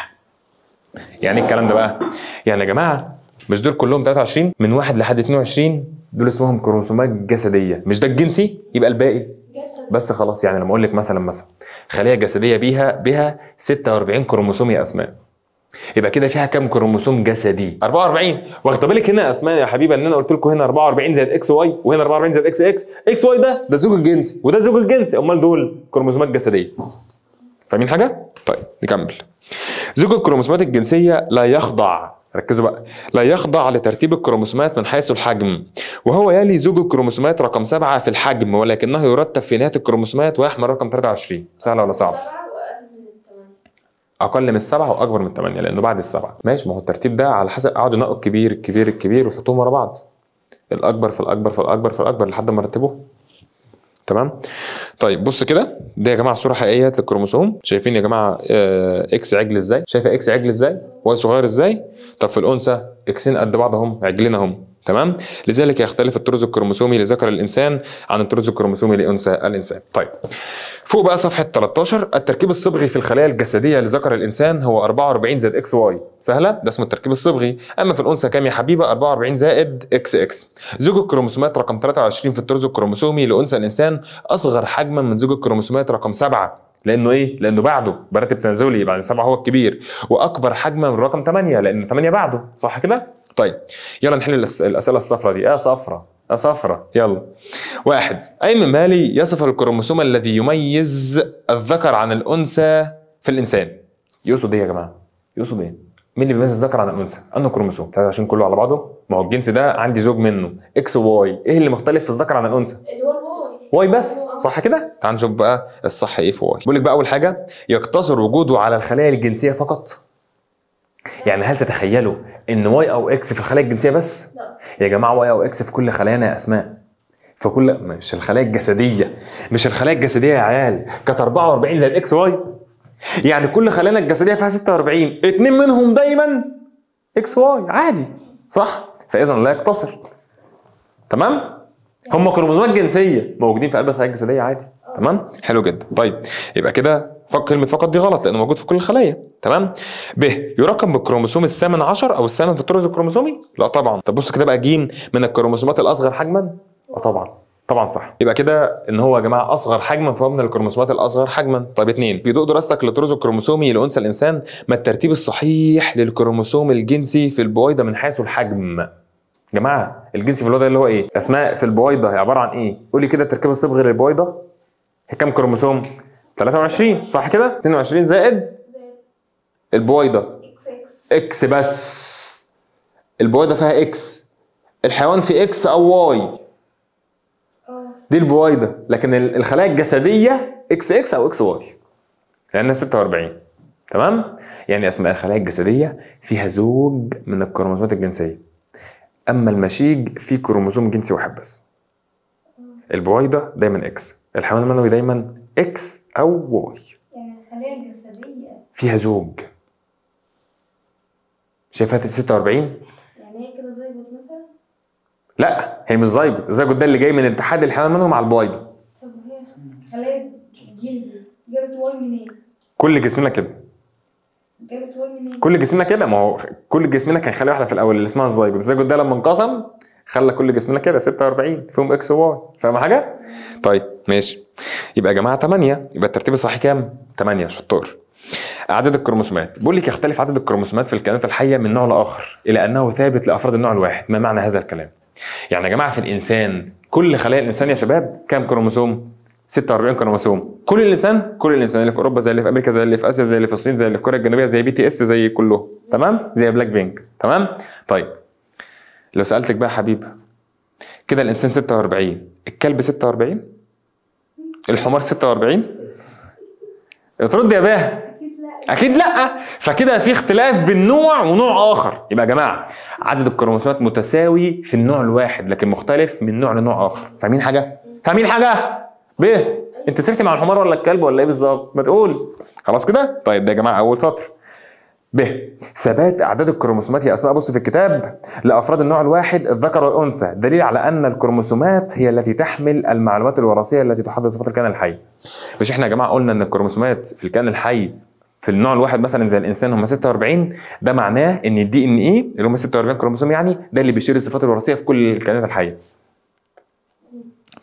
S1: يعني إيه الكلام ده بقى يعني يا جماعه مش دول كلهم 23 من 1 لحد 22 دول اسمهم كروموسومات جسديه مش ده الجنسي يبقى الباقي
S3: جسد
S1: بس خلاص يعني لما اقول لك مثلا مثلا خليه جسديه بيها بها 46 كروموسوم يا اسماء يبقى كده فيها كام كروموسوم جسدي 44 واخد بالك هنا يا اسماء يا حبيبه ان انا قلت لكم هنا 44 زائد اكس واي وهنا 44 زائد اكس اكس اكس واي ده ده زوج الجنسي وده زوج الجنسي امال دول كروموسومات جسديه فاهمين حاجه طيب نكمل زوج الكروموسومات الجنسيه لا يخضع ركزوا بقى لا يخضع لترتيب الكروموسومات من حيث الحجم وهو يلي زوج الكروموسومات رقم سبعة في الحجم ولكنه يرتب في نهاية الكروموسومات ويحمل رقم 23 سهلة ولا صعبة؟
S3: سبعة وأقل من الثمانية
S1: أقل من السبعة وأكبر من الثمانية لأنه بعد السبعة ماشي ما هو الترتيب ده على حسب قعدوا ينقوا الكبير الكبير الكبير ويحطوهم ورا بعض الأكبر في الأكبر في الأكبر في الأكبر لحد ما رتبوه تمام طيب بص كده ده يا جماعه صوره حقيقيه للكروموسوم شايفين يا جماعه آه اكس عجل ازاي شايفه اكس عجل ازاي واي صغير ازاي طب في الانثى اكسين قد بعض اهم عجلين اهم تمام لذلك يختلف الطرز الكروموسومي لذكر الانسان عن الطرز الكروموسومي لانثى الانسان طيب فوق بقى صفحه 13 التركيب الصبغي في الخلايا الجسديه لذكر الانسان هو 44 زائد اكس واي سهله ده اسمه التركيب الصبغي اما في الانثى كام يا حبيبه 44 زائد اكس اكس زوج الكروموسومات رقم 23 في الطرز الكروموسومي لانثى الانسان اصغر حجما من زوج الكروموسومات رقم 7 لانه ايه؟ لانه بعده براتب تنازلي بعد 7 هو الكبير واكبر حجما من رقم 8 لان 8 بعده صح كده؟ طيب يلا نحل الأس- الاسئله الصفراء دي اه صفراء اه صفراء يلا واحد اي من مالي يصف الكروموسوم الذي يميز الذكر عن الانثى في الانسان يقصد ايه يا جماعه؟ يقصد ايه؟ مين اللي بيميز الذكر عن الانثى؟ انه كروموسوم 23 كله على بعضه ما هو الجنس ده عندي زوج منه اكس وواي ايه اللي مختلف في الذكر عن الانثى؟
S3: اللي هو الواي
S1: واي بس صح كده؟ تعال نشوف بقى الصح ايه في واي بيقول لك بقى اول حاجه يقتصر وجوده على الخلايا الجنسيه فقط يعني هل تتخيلوا ان واي او اكس في الخلايا الجنسيه بس؟
S3: لا
S1: يا جماعه واي او اكس في كل خلايانا يا اسماء في كل مش الخلايا الجسديه مش الخلايا الجسديه يا عيال كانت 44 زائد اكس واي يعني كل خلايانا الجسديه فيها 46 اتنين منهم دايما اكس واي عادي صح فاذا لا يقتصر تمام هم كروموسومات جنسيه موجودين في قلب الخلايا الجسديه عادي تمام حلو جدا طيب يبقى كده فق كلمه فقط دي غلط لانه موجود في كل الخلايا تمام ب يرقم بالكروموسوم الثامن عشر او الثامن في الطرز الكروموسومي لا طبعا طب بص كده بقى جيم من الكروموسومات الاصغر حجما اه طبعا طبعا صح يبقى كده ان هو يا جماعه اصغر حجما فهو من الكروموسومات الاصغر حجما طيب اثنين في ضوء دراستك للطرز الكروموسومي لانثى الانسان ما الترتيب الصحيح للكروموسوم الجنسي في البويضه من حيث الحجم يا جماعه الجنسي في البويضه اللي هو ايه اسماء في البويضه هي عباره عن ايه قولي كده التركيب الصبغي للبويضه هي كام كروموسوم 23 صح كده 22 زائد
S2: زائد
S1: البويضه
S2: اكس اكس
S1: اكس بس البويضه فيها اكس الحيوان فيه اكس او واي
S2: اه
S1: دي البويضه لكن ال- الخلايا الجسديه اكس اكس او اكس واي لانها 46 تمام يعني اسماء الخلايا الجسديه فيها زوج من الكروموسومات الجنسيه اما المشيج فيه كروموسوم جنسي واحد بس البويضه دايما اكس الحيوان المنوي دايما اكس او واي
S2: يعني الخلايا الجسدية
S1: فيها زوج شايفها 46
S2: يعني هي كده زيجوت مثلا
S1: لا هي مش زيجوت الزيجوت ده اللي جاي من اتحاد الحيوان المنوي مع البويضه
S2: طب وهي خلايا الجلد جابت واي منين؟
S1: كل جسمنا كده
S2: جابت واي منين؟
S1: كل جسمنا كده ما هو كل جسمنا كان خليه واحده في الاول اللي اسمها الزيجوت الزيجوت ده لما انقسم خلى كل جسمنا كده 46 فيهم اكس وواي فاهم حاجه طيب ماشي يبقى يا جماعه 8 يبقى الترتيب الصحيح كام 8 شطار عدد الكروموسومات بيقول لك يختلف عدد الكروموسومات في الكائنات الحيه من نوع لاخر الى انه ثابت لافراد النوع الواحد ما معنى هذا الكلام يعني يا جماعه في الانسان كل خلايا الانسان يا شباب كام كروموسوم 46 كروموسوم كل الانسان كل الانسان اللي في اوروبا زي اللي في امريكا زي اللي في اسيا زي اللي في الصين زي اللي في كوريا الجنوبيه زي بي تي اس زي كله تمام زي بلاك بينك تمام طيب لو سالتك بقى يا حبيبه كده الانسان 46 الكلب 46 الحمار 46 ترد يا باه
S2: أكيد لا
S1: اكيد لا فكده في اختلاف بين نوع ونوع اخر يبقى يا جماعه عدد الكروموسومات متساوي في النوع الواحد لكن مختلف من نوع لنوع اخر فاهمين حاجه فاهمين حاجه ب انت سرحت مع الحمار ولا الكلب ولا ايه بالظبط ما تقول خلاص كده طيب ده يا جماعه اول سطر ب ثبات اعداد الكروموسومات يا اسماء بص في الكتاب لافراد النوع الواحد الذكر والانثى دليل على ان الكروموسومات هي التي تحمل المعلومات الوراثيه التي تحدد صفات الكائن الحي مش احنا يا جماعه قلنا ان الكروموسومات في الكائن الحي في النوع الواحد مثلا زي الانسان هم 46 ده معناه ان الدي ان ايه اللي هم 46 كروموسوم يعني ده اللي بيشير الصفات الوراثيه في كل الكائنات الحيه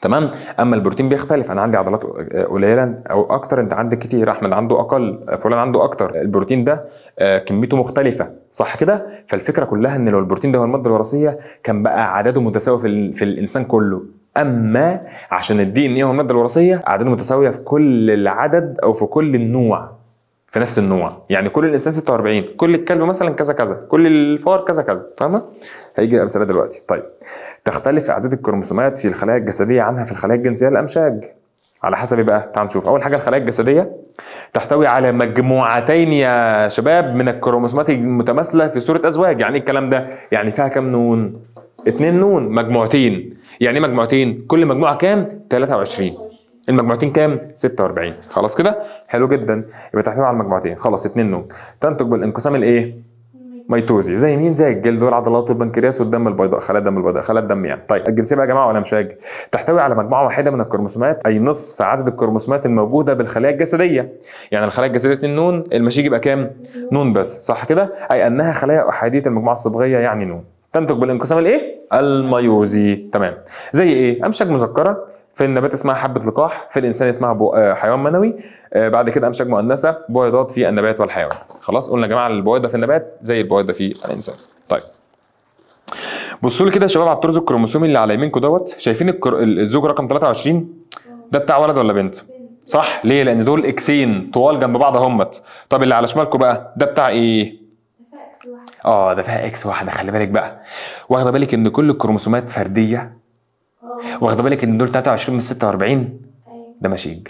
S1: تمام اما البروتين بيختلف انا عندي عضلات قليله او اكتر انت عندك كتير احمد عنده اقل فلان عنده اكتر البروتين ده آه، كميته مختلفه صح كده فالفكره كلها ان لو البروتين ده هو الماده الوراثيه كان بقى عدده متساوي في, ال- في الانسان كله اما عشان الدي ان ايه هو الماده الوراثيه اعداده متساويه في كل العدد او في كل النوع في نفس النوع يعني كل الانسان 46 كل الكلب مثلا كذا كذا كل الفار كذا كذا فاهمه هيجي امثله دلوقتي طيب تختلف اعداد الكروموسومات في الخلايا الجسديه عنها في الخلايا الجنسيه الامشاج على حسب إيه بقى تعال نشوف اول حاجه الخلايا الجسديه تحتوي على مجموعتين يا شباب من الكروموسومات المتماثله في صوره ازواج يعني ايه الكلام ده يعني فيها كام نون اتنين نون مجموعتين يعني ايه مجموعتين كل مجموعه كام 23 المجموعتين كام 46 خلاص كده حلو جدا يبقى تحتوي على المجموعتين خلاص اتنين نون تنتج بالانقسام الايه ميتوزي زي مين زي الجلد والعضلات والبنكرياس والدم البيضاء خلايا الدم البيضاء خلايا الدم يعني طيب الجنسيه بقى يا جماعه ولا مشاج تحتوي على مجموعه واحده من الكروموسومات اي نصف عدد الكروموسومات الموجوده بالخلايا الجسديه يعني الخلايا الجسديه 2 نون المشيج يبقى كام نون بس صح كده اي انها خلايا احاديه المجموعه الصبغيه يعني نون تنتج بالانقسام الايه الميوزي تمام زي ايه امشاج مذكره في النبات اسمها حبة لقاح في الإنسان اسمها بو... آه، حيوان منوي آه، بعد كده أمشاج مؤنثة بويضات في النبات والحيوان خلاص قلنا يا جماعة البويضة في النبات زي البويضة في الإنسان طيب بصوا لي كده يا شباب على الطرز الكروموسومي اللي على يمينكم دوت شايفين الكر... الزوج رقم 23 ده بتاع ولد ولا بنت صح ليه لان دول اكسين طوال جنب بعض اهمت طب اللي على شمالكم بقى ده بتاع ايه
S2: ده فيها اكس واحد
S1: اه ده فيها اكس واحده خلي بالك بقى واخده بالك ان كل الكروموسومات فرديه
S2: اه
S1: واخده بالك ان دول 23 من 46
S2: ايوه
S1: ده مشيج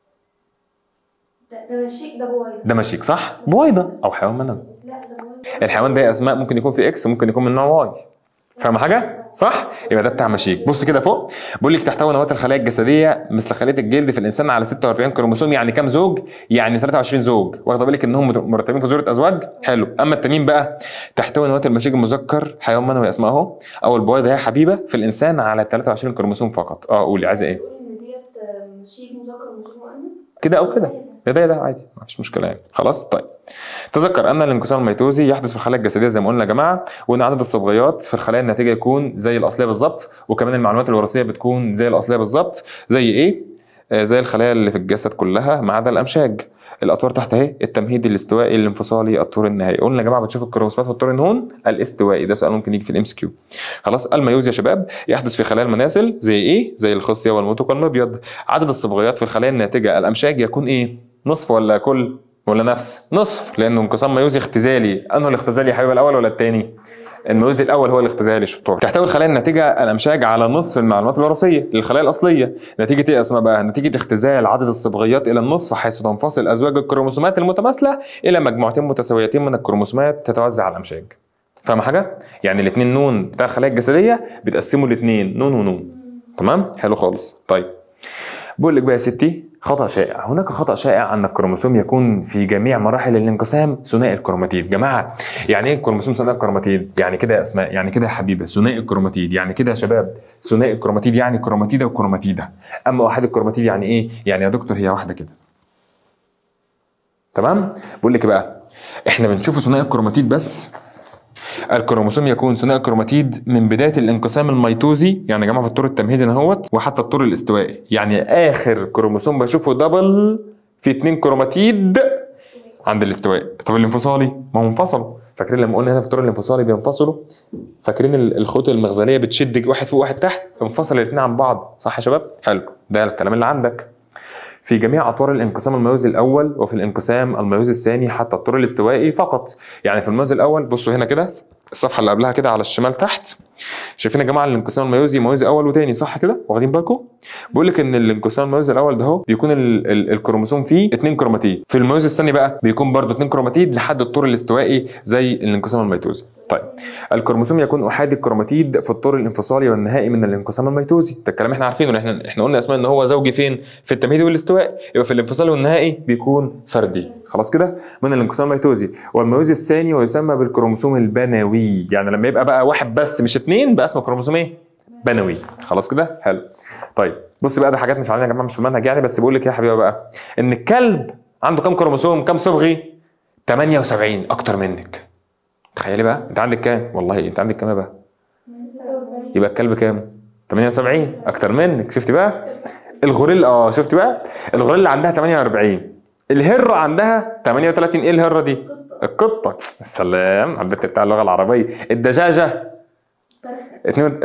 S2: ده ده مشيك ده بويضة
S1: ده مشيك صح بويضه او حيوان منوي
S2: لا ده بويضة
S1: الحيوان ده اسماء ممكن يكون في اكس وممكن يكون من نوع واي فاهم حاجه صح يبقى ده بتاع مشيك بص كده فوق بيقول لك تحتوي نواه الخلايا الجسديه مثل خليه الجلد في الانسان على 46 كروموسوم يعني كام زوج يعني 23 زوج واخده بالك انهم مرتبين في صوره ازواج حلو اما التانيين بقى تحتوي نواه المشيك المذكر حيوان منوي اسمه اهو او البويضه هي حبيبه في الانسان على 23 كروموسوم فقط اه قولي عايزه ايه
S3: بتقولي ان ديت مشيك مذكر ومشيك مؤنث
S1: كده او كده يا ده يا ده عادي ما فيش مشكله يعني خلاص طيب تذكر ان الانقسام الميتوزي يحدث في الخلايا الجسديه زي ما قلنا يا جماعه وان عدد الصبغيات في الخلايا الناتجه يكون زي الاصليه بالظبط وكمان المعلومات الوراثيه بتكون زي الاصليه بالظبط زي ايه آه زي الخلايا اللي في الجسد كلها ما عدا الامشاج الاطوار تحت اهي التمهيد الاستوائي الانفصالي الطور النهائي قلنا يا جماعه بتشوف الكروموسومات في الطور النهون الاستوائي ده سؤال ممكن يجي في الام سي كيو خلاص الميوز يا شباب يحدث في خلايا المناسل زي ايه زي الخصيه والموتوك والمبيض عدد الصبغيات في الخلايا الناتجه الامشاج يكون ايه نصف ولا كل ولا نفس نصف لانه انقسام ميوزي اختزالي انه الاختزالي يا حبيبي الاول ولا الثاني الميوزي الاول هو الاختزالي شطور تحتوي الخلايا الناتجه الامشاج على نصف المعلومات الوراثيه للخلايا الاصليه نتيجه ايه اسمها بقى نتيجه اختزال عدد الصبغيات الى النصف حيث تنفصل ازواج الكروموسومات المتماثله الى مجموعتين متساويتين من الكروموسومات تتوزع على الامشاج فاهم حاجه يعني الاثنين نون بتاع الخلايا الجسديه بيتقسموا لاثنين نون ونون تمام حلو خالص طيب بقول لك بقى يا ستي خطأ شائع هناك خطأ شائع أن الكروموسوم يكون في جميع مراحل الانقسام ثنائي الكروماتيد جماعة يعني ايه الكروموسوم ثنائي الكروماتيد يعني كده يا أسماء يعني كده يا حبيبة ثنائي الكروماتيد يعني كده يا شباب ثنائي الكروماتيد يعني كروماتيدة وكروماتيدة أما واحد الكروماتيد يعني إيه يعني يا دكتور هي واحدة كده تمام بقول لك بقى احنا بنشوف ثنائي الكروماتيد بس الكروموسوم يكون ثنائي الكروماتيد من بدايه الانقسام الميتوزي يعني يا جماعه في الطور التمهيدي هنا اهوت وحتى الطور الاستوائي يعني اخر كروموسوم بشوفه دبل في اتنين كروماتيد عند الاستواء طب الانفصالي ما هو انفصلوا فاكرين لما قلنا هنا في الطور الانفصالي بينفصلوا فاكرين ال- الخطوط المخزنيه بتشد واحد فوق واحد تحت انفصل الاثنين عن بعض صح يا شباب حلو ده الكلام اللي عندك في جميع اطوار الانقسام الميوزي الاول وفي الانقسام الميوزي الثاني حتى الطور الاستوائي فقط يعني في الميوزي الاول بصوا هنا كده الصفحه اللي قبلها كده على الشمال تحت شايفين يا جماعه الانقسام الميوزي ميوزي اول وثاني صح كده واخدين بالكم بيقول لك ان الانقسام الميوزي الاول ده اهو بيكون ال ال الكروموسوم فيه اثنين كروماتيد في الميوزي الثاني بقى بيكون برضه اثنين كروماتيد لحد الطور الاستوائي زي الانقسام الميتوزي طيب الكروموسوم يكون احادي الكروماتيد في الطور الانفصالي والنهائي من الانقسام الميتوزي ده الكلام احنا عارفينه احنا احنا قلنا اسماء ان هو زوجي فين في التمهيدي والاستواء يبقى في الانفصالي والنهائي بيكون فردي خلاص كده من الانقسام الميتوزي والميوزي الثاني ويسمى بالكروموسوم البنوي يعني لما يبقى بقى واحد بس مش اثنين بقى اسمه كروموسوم ايه بنوي خلاص كده حلو طيب بص بقى ده حاجات مش علينا يا جماعه مش في المنهج يعني بس بقول لك إيه يا حبيبي بقى ان الكلب عنده كام كروموسوم كام صبغي 78 اكتر منك تخيلي بقى انت عندك كام والله انت عندك كام بقى
S2: 46
S1: يبقى الكلب كام 78 اكتر منك شفتي بقى الغوريلا اه شفتي بقى الغوريلا عندها 48 الهره عندها 38 ايه الهره دي القطه السلام على البت بتاع اللغه العربيه الدجاجه اتنين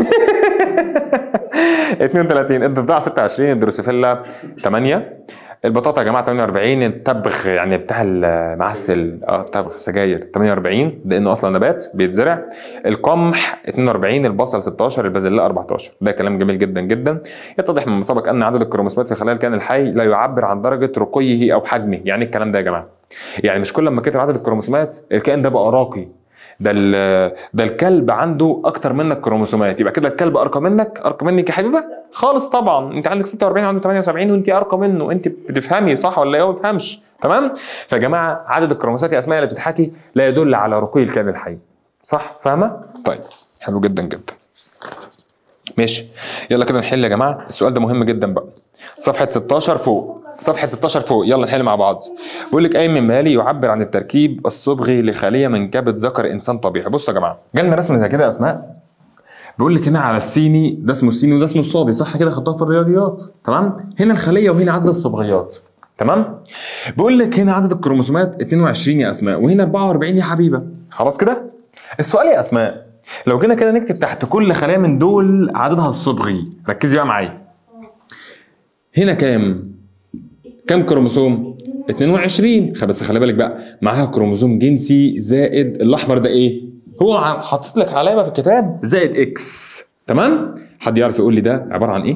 S1: 32 الضفدع 26 الدروسوفيلا 8 البطاطا يا جماعه 48 التبغ يعني بتاع المعسل اه تبغ سجاير 48 لانه اصلا نبات بيتزرع القمح 42 البصل 16 البازلاء 14 ده كلام جميل جدا جدا يتضح من سبق ان عدد الكروموسومات في خلايا الكائن الحي لا يعبر عن درجه رقيه او حجمه يعني الكلام ده يا جماعه يعني مش كل ما كتر عدد الكروموسومات الكائن ده بقى راقي ده ال- ده الكلب عنده اكتر منك كروموسومات يبقى كده الكلب ارقى منك ارقى منك يا حبيبه خالص طبعا انت عندك 46 وعنده 78 وانت ارقى منه انت بتفهمي صح ولا ايه هو ما بيفهمش تمام فيا جماعه عدد الكروموسومات يا اسماء اللي بتتحكي لا يدل على رقي الكائن الحي صح فاهمه طيب حلو جدا جدا ماشي يلا كده نحل يا جماعه السؤال ده مهم جدا بقى صفحه 16 فوق صفحه 16 فوق يلا نحل مع بعض بيقول لك اي من مالي يعبر عن التركيب الصبغي لخليه من كبد ذكر انسان طبيعي بص يا جماعه جالنا رسم زي كده يا اسماء بيقول لك هنا على الصيني ده اسمه الصيني وده اسمه الصادي صح كده خدتوها في الرياضيات تمام هنا الخليه وهنا عدد الصبغيات تمام بيقول لك هنا عدد الكروموسومات 22 يا اسماء وهنا 44 يا حبيبه خلاص كده السؤال يا اسماء لو جينا كده نكتب تحت كل خليه من دول عددها الصبغي ركزي بقى معايا هنا كام كام كروموسوم 22 خ- بس خلي بالك بقى معاها كروموسوم جنسي زائد الاحمر ده ايه هو ع- حاطط لك علامه في الكتاب زائد اكس تمام حد يعرف يقول لي ده عباره عن ايه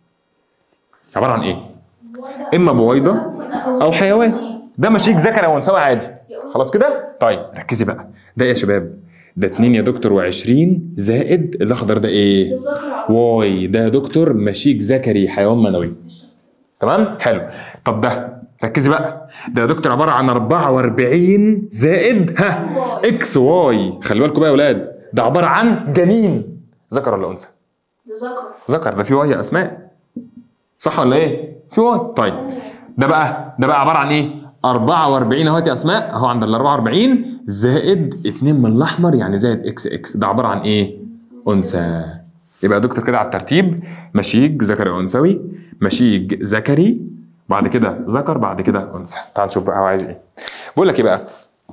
S1: عباره عن ايه اما بويضه او حيوان ده مشيك ذكر او انثوي عادي خلاص كده طيب ركزي بقى ده إيه يا شباب ده 2 يا دكتور و20 زائد الاخضر ده ايه واي ده يا دكتور مشيك ذكري حيوان منوي تمام حلو طب ده ركزي بقى ده يا دكتور عباره عن 44 زائد ها اكس واي خلي بالكم بقى يا اولاد ده عباره عن جنين ذكر ولا انثى
S3: ذكر
S1: ذكر ده في واي يا اسماء صح ولا ايه في واي طيب ده بقى ده بقى عباره عن ايه 44 اهوت يا اسماء اهو عند ال 44 زائد 2 من الاحمر يعني زائد اكس اكس ده عباره عن ايه انثى يبقى يا دكتور كده على الترتيب مشيج ذكري وانثوي مشيج ذكري بعد كده ذكر بعد كده انثى تعال نشوف بقى هو عايز ايه بقول لك ايه بقى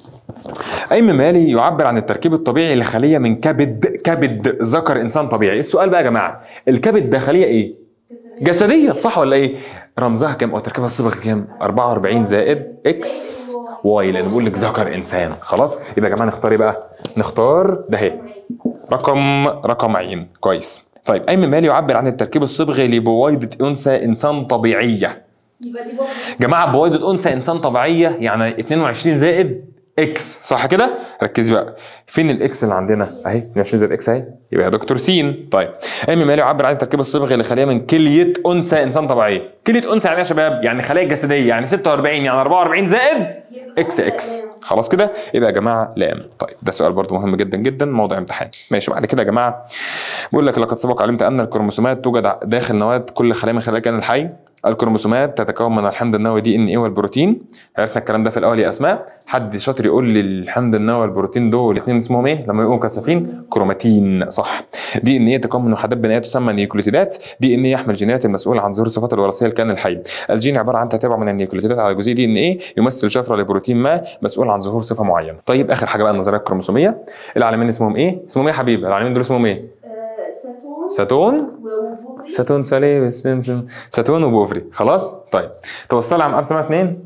S1: اي مالي يعبر عن التركيب الطبيعي لخليه من كبد كبد ذكر انسان طبيعي السؤال بقى يا جماعه الكبد ده خليه ايه جسديه صح ولا ايه رمزها كام او تركيبها الصبغي كام 44 زائد اكس واي لان بقول لك ذكر انسان خلاص يبقى يا جماعه نختار ايه بقى نختار ده اهي رقم رقم عين كويس طيب اي مالي يعبر عن التركيب الصبغي لبويضه انثى انسان طبيعيه
S3: يبقى دي برضه
S1: جماعه بويضه انثى انسان طبيعيه يعني 22 زائد اكس صح كده ركزي بقى فين الاكس اللي عندنا اهي 22 زائد اكس اهي يبقى يا دكتور س طيب اي مالي يعبر عن التركيب الصبغي لخليه من كليه انثى انسان طبيعيه كليه انثى يعني إيه يا شباب يعني خلايا جسديه يعني 46 يعني 44 زائد اكس اكس خلاص كده يبقى يا جماعه لام طيب ده سؤال برضو مهم جدا جدا موضوع امتحان ماشي بعد كده يا جماعه بيقول لك لقد سبق علمت ان الكروموسومات توجد داخل نواه كل خلايا من خلايا الكائن الحي الكروموسومات تتكون من الحمض النووي دي ان ايه والبروتين عرفنا الكلام ده في الاول يا اسماء حد شاطر يقول لي الحمض النووي والبروتين دول الاثنين اسمهم ايه لما يبقوا كثافين كروماتين صح دي ان ايه يتكون من وحدات بنائيه تسمى نيوكليوتيدات دي ان ايه يحمل جينات المسؤوله عن ظهور الصفات الوراثيه للكائن الحي الجين عباره عن تتابع من النيوكليوتيدات على جزيء دي ان ايه يمثل شفره لبروتين ما مسؤول عن ظهور صفه معينه طيب اخر حاجه بقى النظريه الكروموسوميه العالمين اسمهم ايه اسمهم ايه يا حبيبي العالمين دول اسمهم ايه
S3: ساتون
S1: ساتون
S3: وبوفري
S1: ساتون سالي سمسم ساتون وبوفري خلاص طيب توصل عن ارسمها اثنين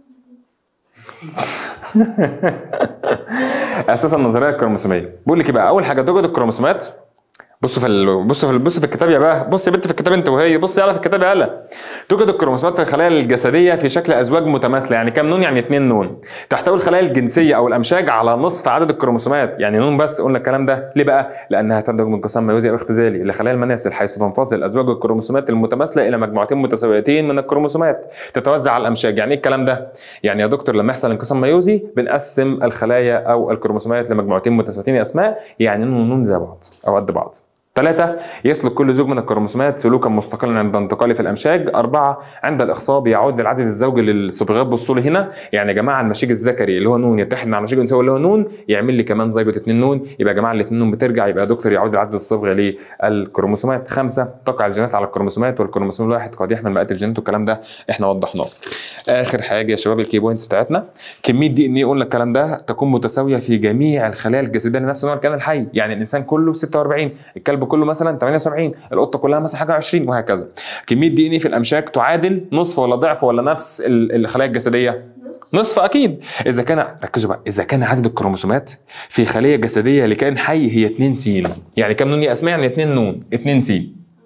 S1: اساسا النظريه الكروموسوميه بقول لك إيه بقى اول حاجه توجد الكروموسومات بصوا في ال... بصوا في ال... بصوا في الكتاب يا بقى بص يا بنت في الكتاب انت وهي بص يلا في الكتاب يلا توجد الكروموسومات في الخلايا الجسديه في شكل ازواج متماثله يعني كام نون يعني اتنين نون تحتوي الخلايا الجنسيه او الامشاج على نصف عدد الكروموسومات يعني نون بس قلنا الكلام ده ليه بقى لانها تنتج من انقسام ميوزي او اختزالي لخلايا المناسل حيث تنفصل ازواج الكروموسومات المتماثله الى مجموعتين متساويتين من الكروموسومات تتوزع على الامشاج يعني ايه الكلام ده يعني يا دكتور لما يحصل انقسام ميوزي بنقسم الخلايا او الكروموسومات لمجموعتين متساويتين يا اسماء يعني نون ونون زي بعض او قد بعض ثلاثة يسلك كل زوج من الكروموسومات سلوكا مستقلا عند انتقاله في الأمشاج أربعة عند الإخصاب بيعود العدد الزوجي للصبغات بصوا لي هنا يعني يا جماعة المشيج الذكري اللي هو نون يتحد مع المشيج الأنثوي اللي هو نون يعمل لي كمان زيجة اتنين نون يبقى يا جماعة الاتنين نون بترجع يبقى يا دكتور يعود العدد الصبغي للكروموسومات خمسة تقع الجينات على الكروموسومات والكروموسوم الواحد قد يحمل مئات الجينات والكلام ده احنا وضحناه آخر حاجة يا شباب الكي بوينتس بتاعتنا كمية دي ان ايه قلنا الكلام ده تكون متساوية في جميع الخلايا الجسدية لنفس نوع الكائن الحي يعني الإنسان كله 46 الكلب كله مثلا 78 القطه كلها مثلا حاجه 20 وهكذا كميه دي ان ايه في الامشاج تعادل نصف ولا ضعف ولا نفس ال- الخلايا الجسديه
S3: نص
S1: نصف اكيد اذا كان ركزوا بقى اذا كان عدد الكروموسومات في خليه جسديه لكائن حي هي 2 س يعني كام نون يا اسماء يعني 2 نون 2 س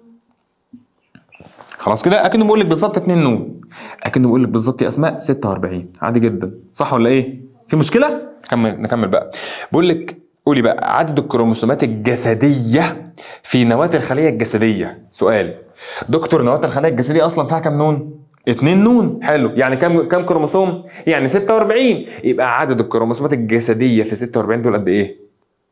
S1: خلاص كده اكنه بيقول لك بالظبط 2 نون اكنه بيقول لك بالظبط يا اسماء 46 عادي جدا صح ولا ايه في مشكله نكمل نكمل بقى بيقول لك قولي بقى عدد الكروموسومات الجسديه في نواه الخليه الجسديه سؤال دكتور نواه الخليه الجسديه اصلا فيها كام نون 2 نون حلو يعني كام كام كروموسوم يعني 46 يبقى عدد الكروموسومات الجسديه في 46 دول قد ايه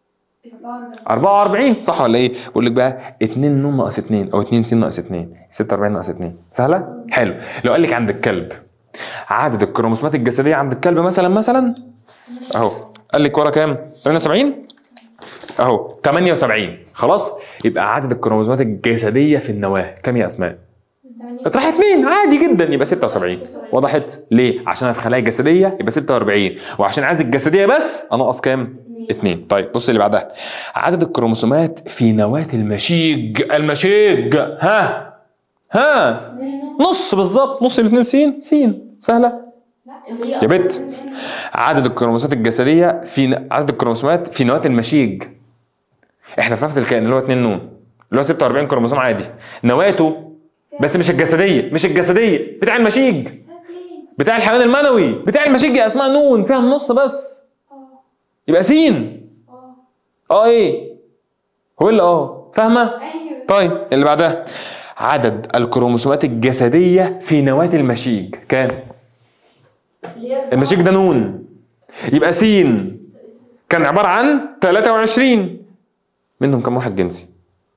S1: 44 صح ولا ايه؟ بقول لك بقى 2 نون ناقص 2 او 2 س ناقص 2 46 ناقص 2 سهله؟ حلو لو قال لك عند الكلب عدد الكروموسومات الجسديه عند الكلب مثلا مثلا اهو قال لك ورا كام؟ 78 اهو 78 خلاص يبقى عدد الكروموسومات الجسديه في النواه كام يا اسماء؟ اطرح اثنين عادي جدا يبقى 76 وضحت ليه عشان انا في خلايا جسديه يبقى 46 وعشان عايز الجسديه بس انقص كام اتنين طيب بص اللي بعدها عدد الكروموسومات في نواه المشيج المشيج ها ها نص بالظبط نص الاثنين سين سين سهله
S3: اللي هي
S1: يا بت عدد الكروموسومات الجسديه في ن- عدد الكروموسومات في نواه المشيج احنا في نفس الكائن اللي هو 2 نون اللي هو 46 كروموسوم عادي نواته بس مش الجسديه مش الجسديه بتاع المشيج بتاع الحيوان المنوي بتاع المشيج يا اسماء نون فيها النص بس يبقى سين اه ايه هو اللي اه فاهمه
S2: ايوه
S1: طيب اللي بعدها عدد الكروموسومات الجسديه في نواه المشيج كام
S3: اللي هي
S1: المشيج ده نون يبقى سين كان عباره عن 23 منهم كم واحد جنسي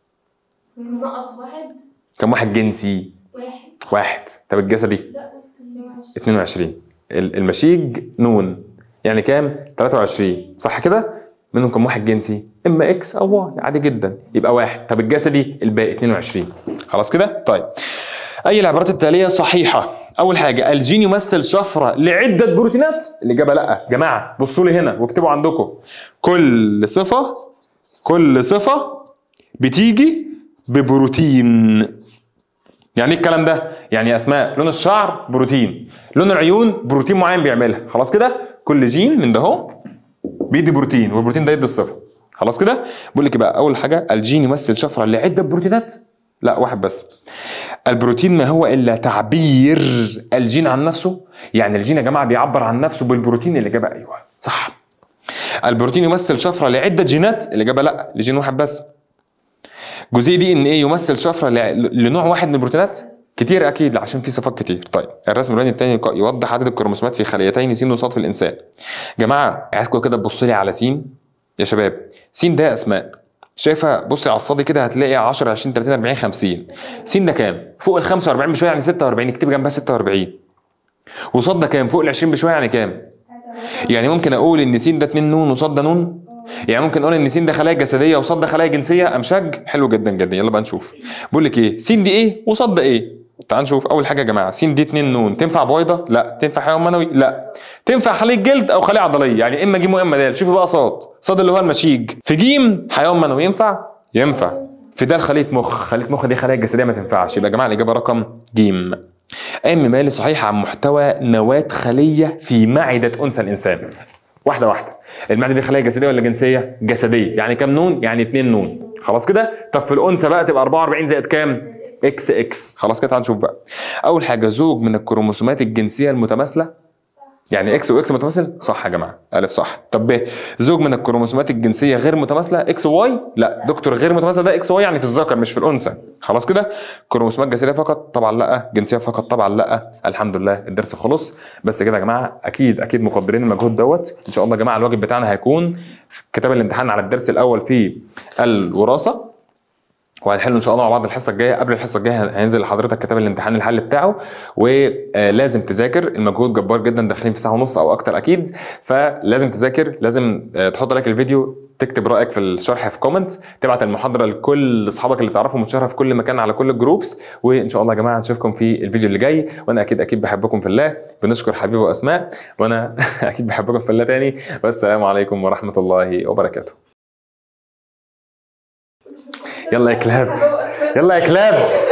S3: ناقص واحد
S1: كم واحد جنسي
S2: واحد
S1: واحد طب الجسدي
S3: لا
S1: 22 ال- المشيج نون يعني كام 23 صح كده منهم كم واحد جنسي اما اكس او واي عادي جدا يبقى واحد طب الجسدي الباقي 22 خلاص كده طيب اي العبارات التاليه صحيحه اول حاجه الجين يمثل شفره لعده بروتينات الاجابه لا جماعه بصوا لي هنا واكتبوا عندكم كل صفه كل صفه بتيجي ببروتين يعني ايه الكلام ده؟ يعني اسماء لون الشعر بروتين، لون العيون بروتين معين بيعملها، خلاص كده؟ كل جين من ده اهو بيدي بروتين والبروتين ده يدي الصفه. خلاص كده؟ بقول لك بقى اول حاجه الجين يمثل شفره لعده بروتينات؟ لا واحد بس. البروتين ما هو الا تعبير الجين عن نفسه، يعني الجين يا جماعه بيعبر عن نفسه بالبروتين الاجابه ايوه صح. البروتين يمثل شفره لعده جينات الاجابه لا لجين واحد بس. جزيء دي ان ايه يمثل شفره ل- لنوع واحد من البروتينات كتير اكيد عشان في صفات كتير طيب الرسم البياني الثاني يوضح عدد الكروموسومات في خليتين س وص في الانسان جماعه عايزكم كده تبصوا لي على س يا شباب س ده اسماء شايفه بصي على الصادي كده هتلاقي 10 20 30 40 50 س ده كام فوق ال 45 بشويه يعني 46 اكتبي جنبها 46 وصاد ده كام فوق ال 20 بشويه يعني كام يعني ممكن اقول ان س ده 2 نون وصاد ده نون يعني ممكن اقول ان س ده خلايا جسديه وصاد ده خلايا جنسيه امشاج حلو جدا جدا يلا بقى نشوف بقول لك ايه س دي ايه وصاد ده ايه تعال نشوف اول حاجه يا جماعه س دي 2 نون تنفع بويضه لا تنفع حيوان منوي لا تنفع خليه جلد او خليه عضليه يعني اما جيم واما دال شوفوا بقى صاد صاد اللي هو المشيج في جيم حيوان منوي ينفع ينفع في دال خليه مخ خليه مخ دي خلايا جسديه ما تنفعش يبقى يا جماعه الاجابه رقم جيم ام مالي صحيح عن محتوى نواه خليه في معده انثى الانسان واحده واحده المعده دي خليه جسديه ولا جنسيه جسديه يعني كام نون يعني 2 نون خلاص كده طب في الانثى بقى تبقى 44 زائد كام اكس اكس خلاص كده تعال نشوف بقى اول حاجه زوج من الكروموسومات الجنسيه المتماثله يعني اكس واكس متماثل صح يا جماعه الف صح طب ب زوج من الكروموسومات الجنسيه غير متماثله اكس وواي لا دكتور غير متماثله ده اكس واي يعني في الذكر مش في الانثى خلاص كده كروموسومات جسديه فقط طبعا لا جنسيه فقط طبعا لا الحمد لله الدرس خلص بس كده يا جماعه اكيد اكيد مقدرين المجهود دوت ان شاء الله يا جماعه الواجب بتاعنا هيكون كتاب الامتحان على الدرس الاول في الوراثه وهنحل ان شاء الله مع بعض الحصه الجايه قبل الحصه الجايه هينزل لحضرتك كتاب الامتحان الحل بتاعه ولازم تذاكر المجهود جبار جدا داخلين في ساعه ونص او اكتر اكيد فلازم تذاكر لازم آه، تحط لايك الفيديو تكتب رايك في الشرح في كومنت تبعت المحاضره لكل اصحابك اللي تعرفهم وتشارها في كل مكان على كل الجروبس وان شاء الله يا جماعه نشوفكم في الفيديو اللي جاي وانا اكيد اكيد بحبكم في الله بنشكر حبيبي واسماء وانا اكيد بحبكم في الله تاني والسلام عليكم ورحمه الله وبركاته يلا يا كلاب يلا يا كلاب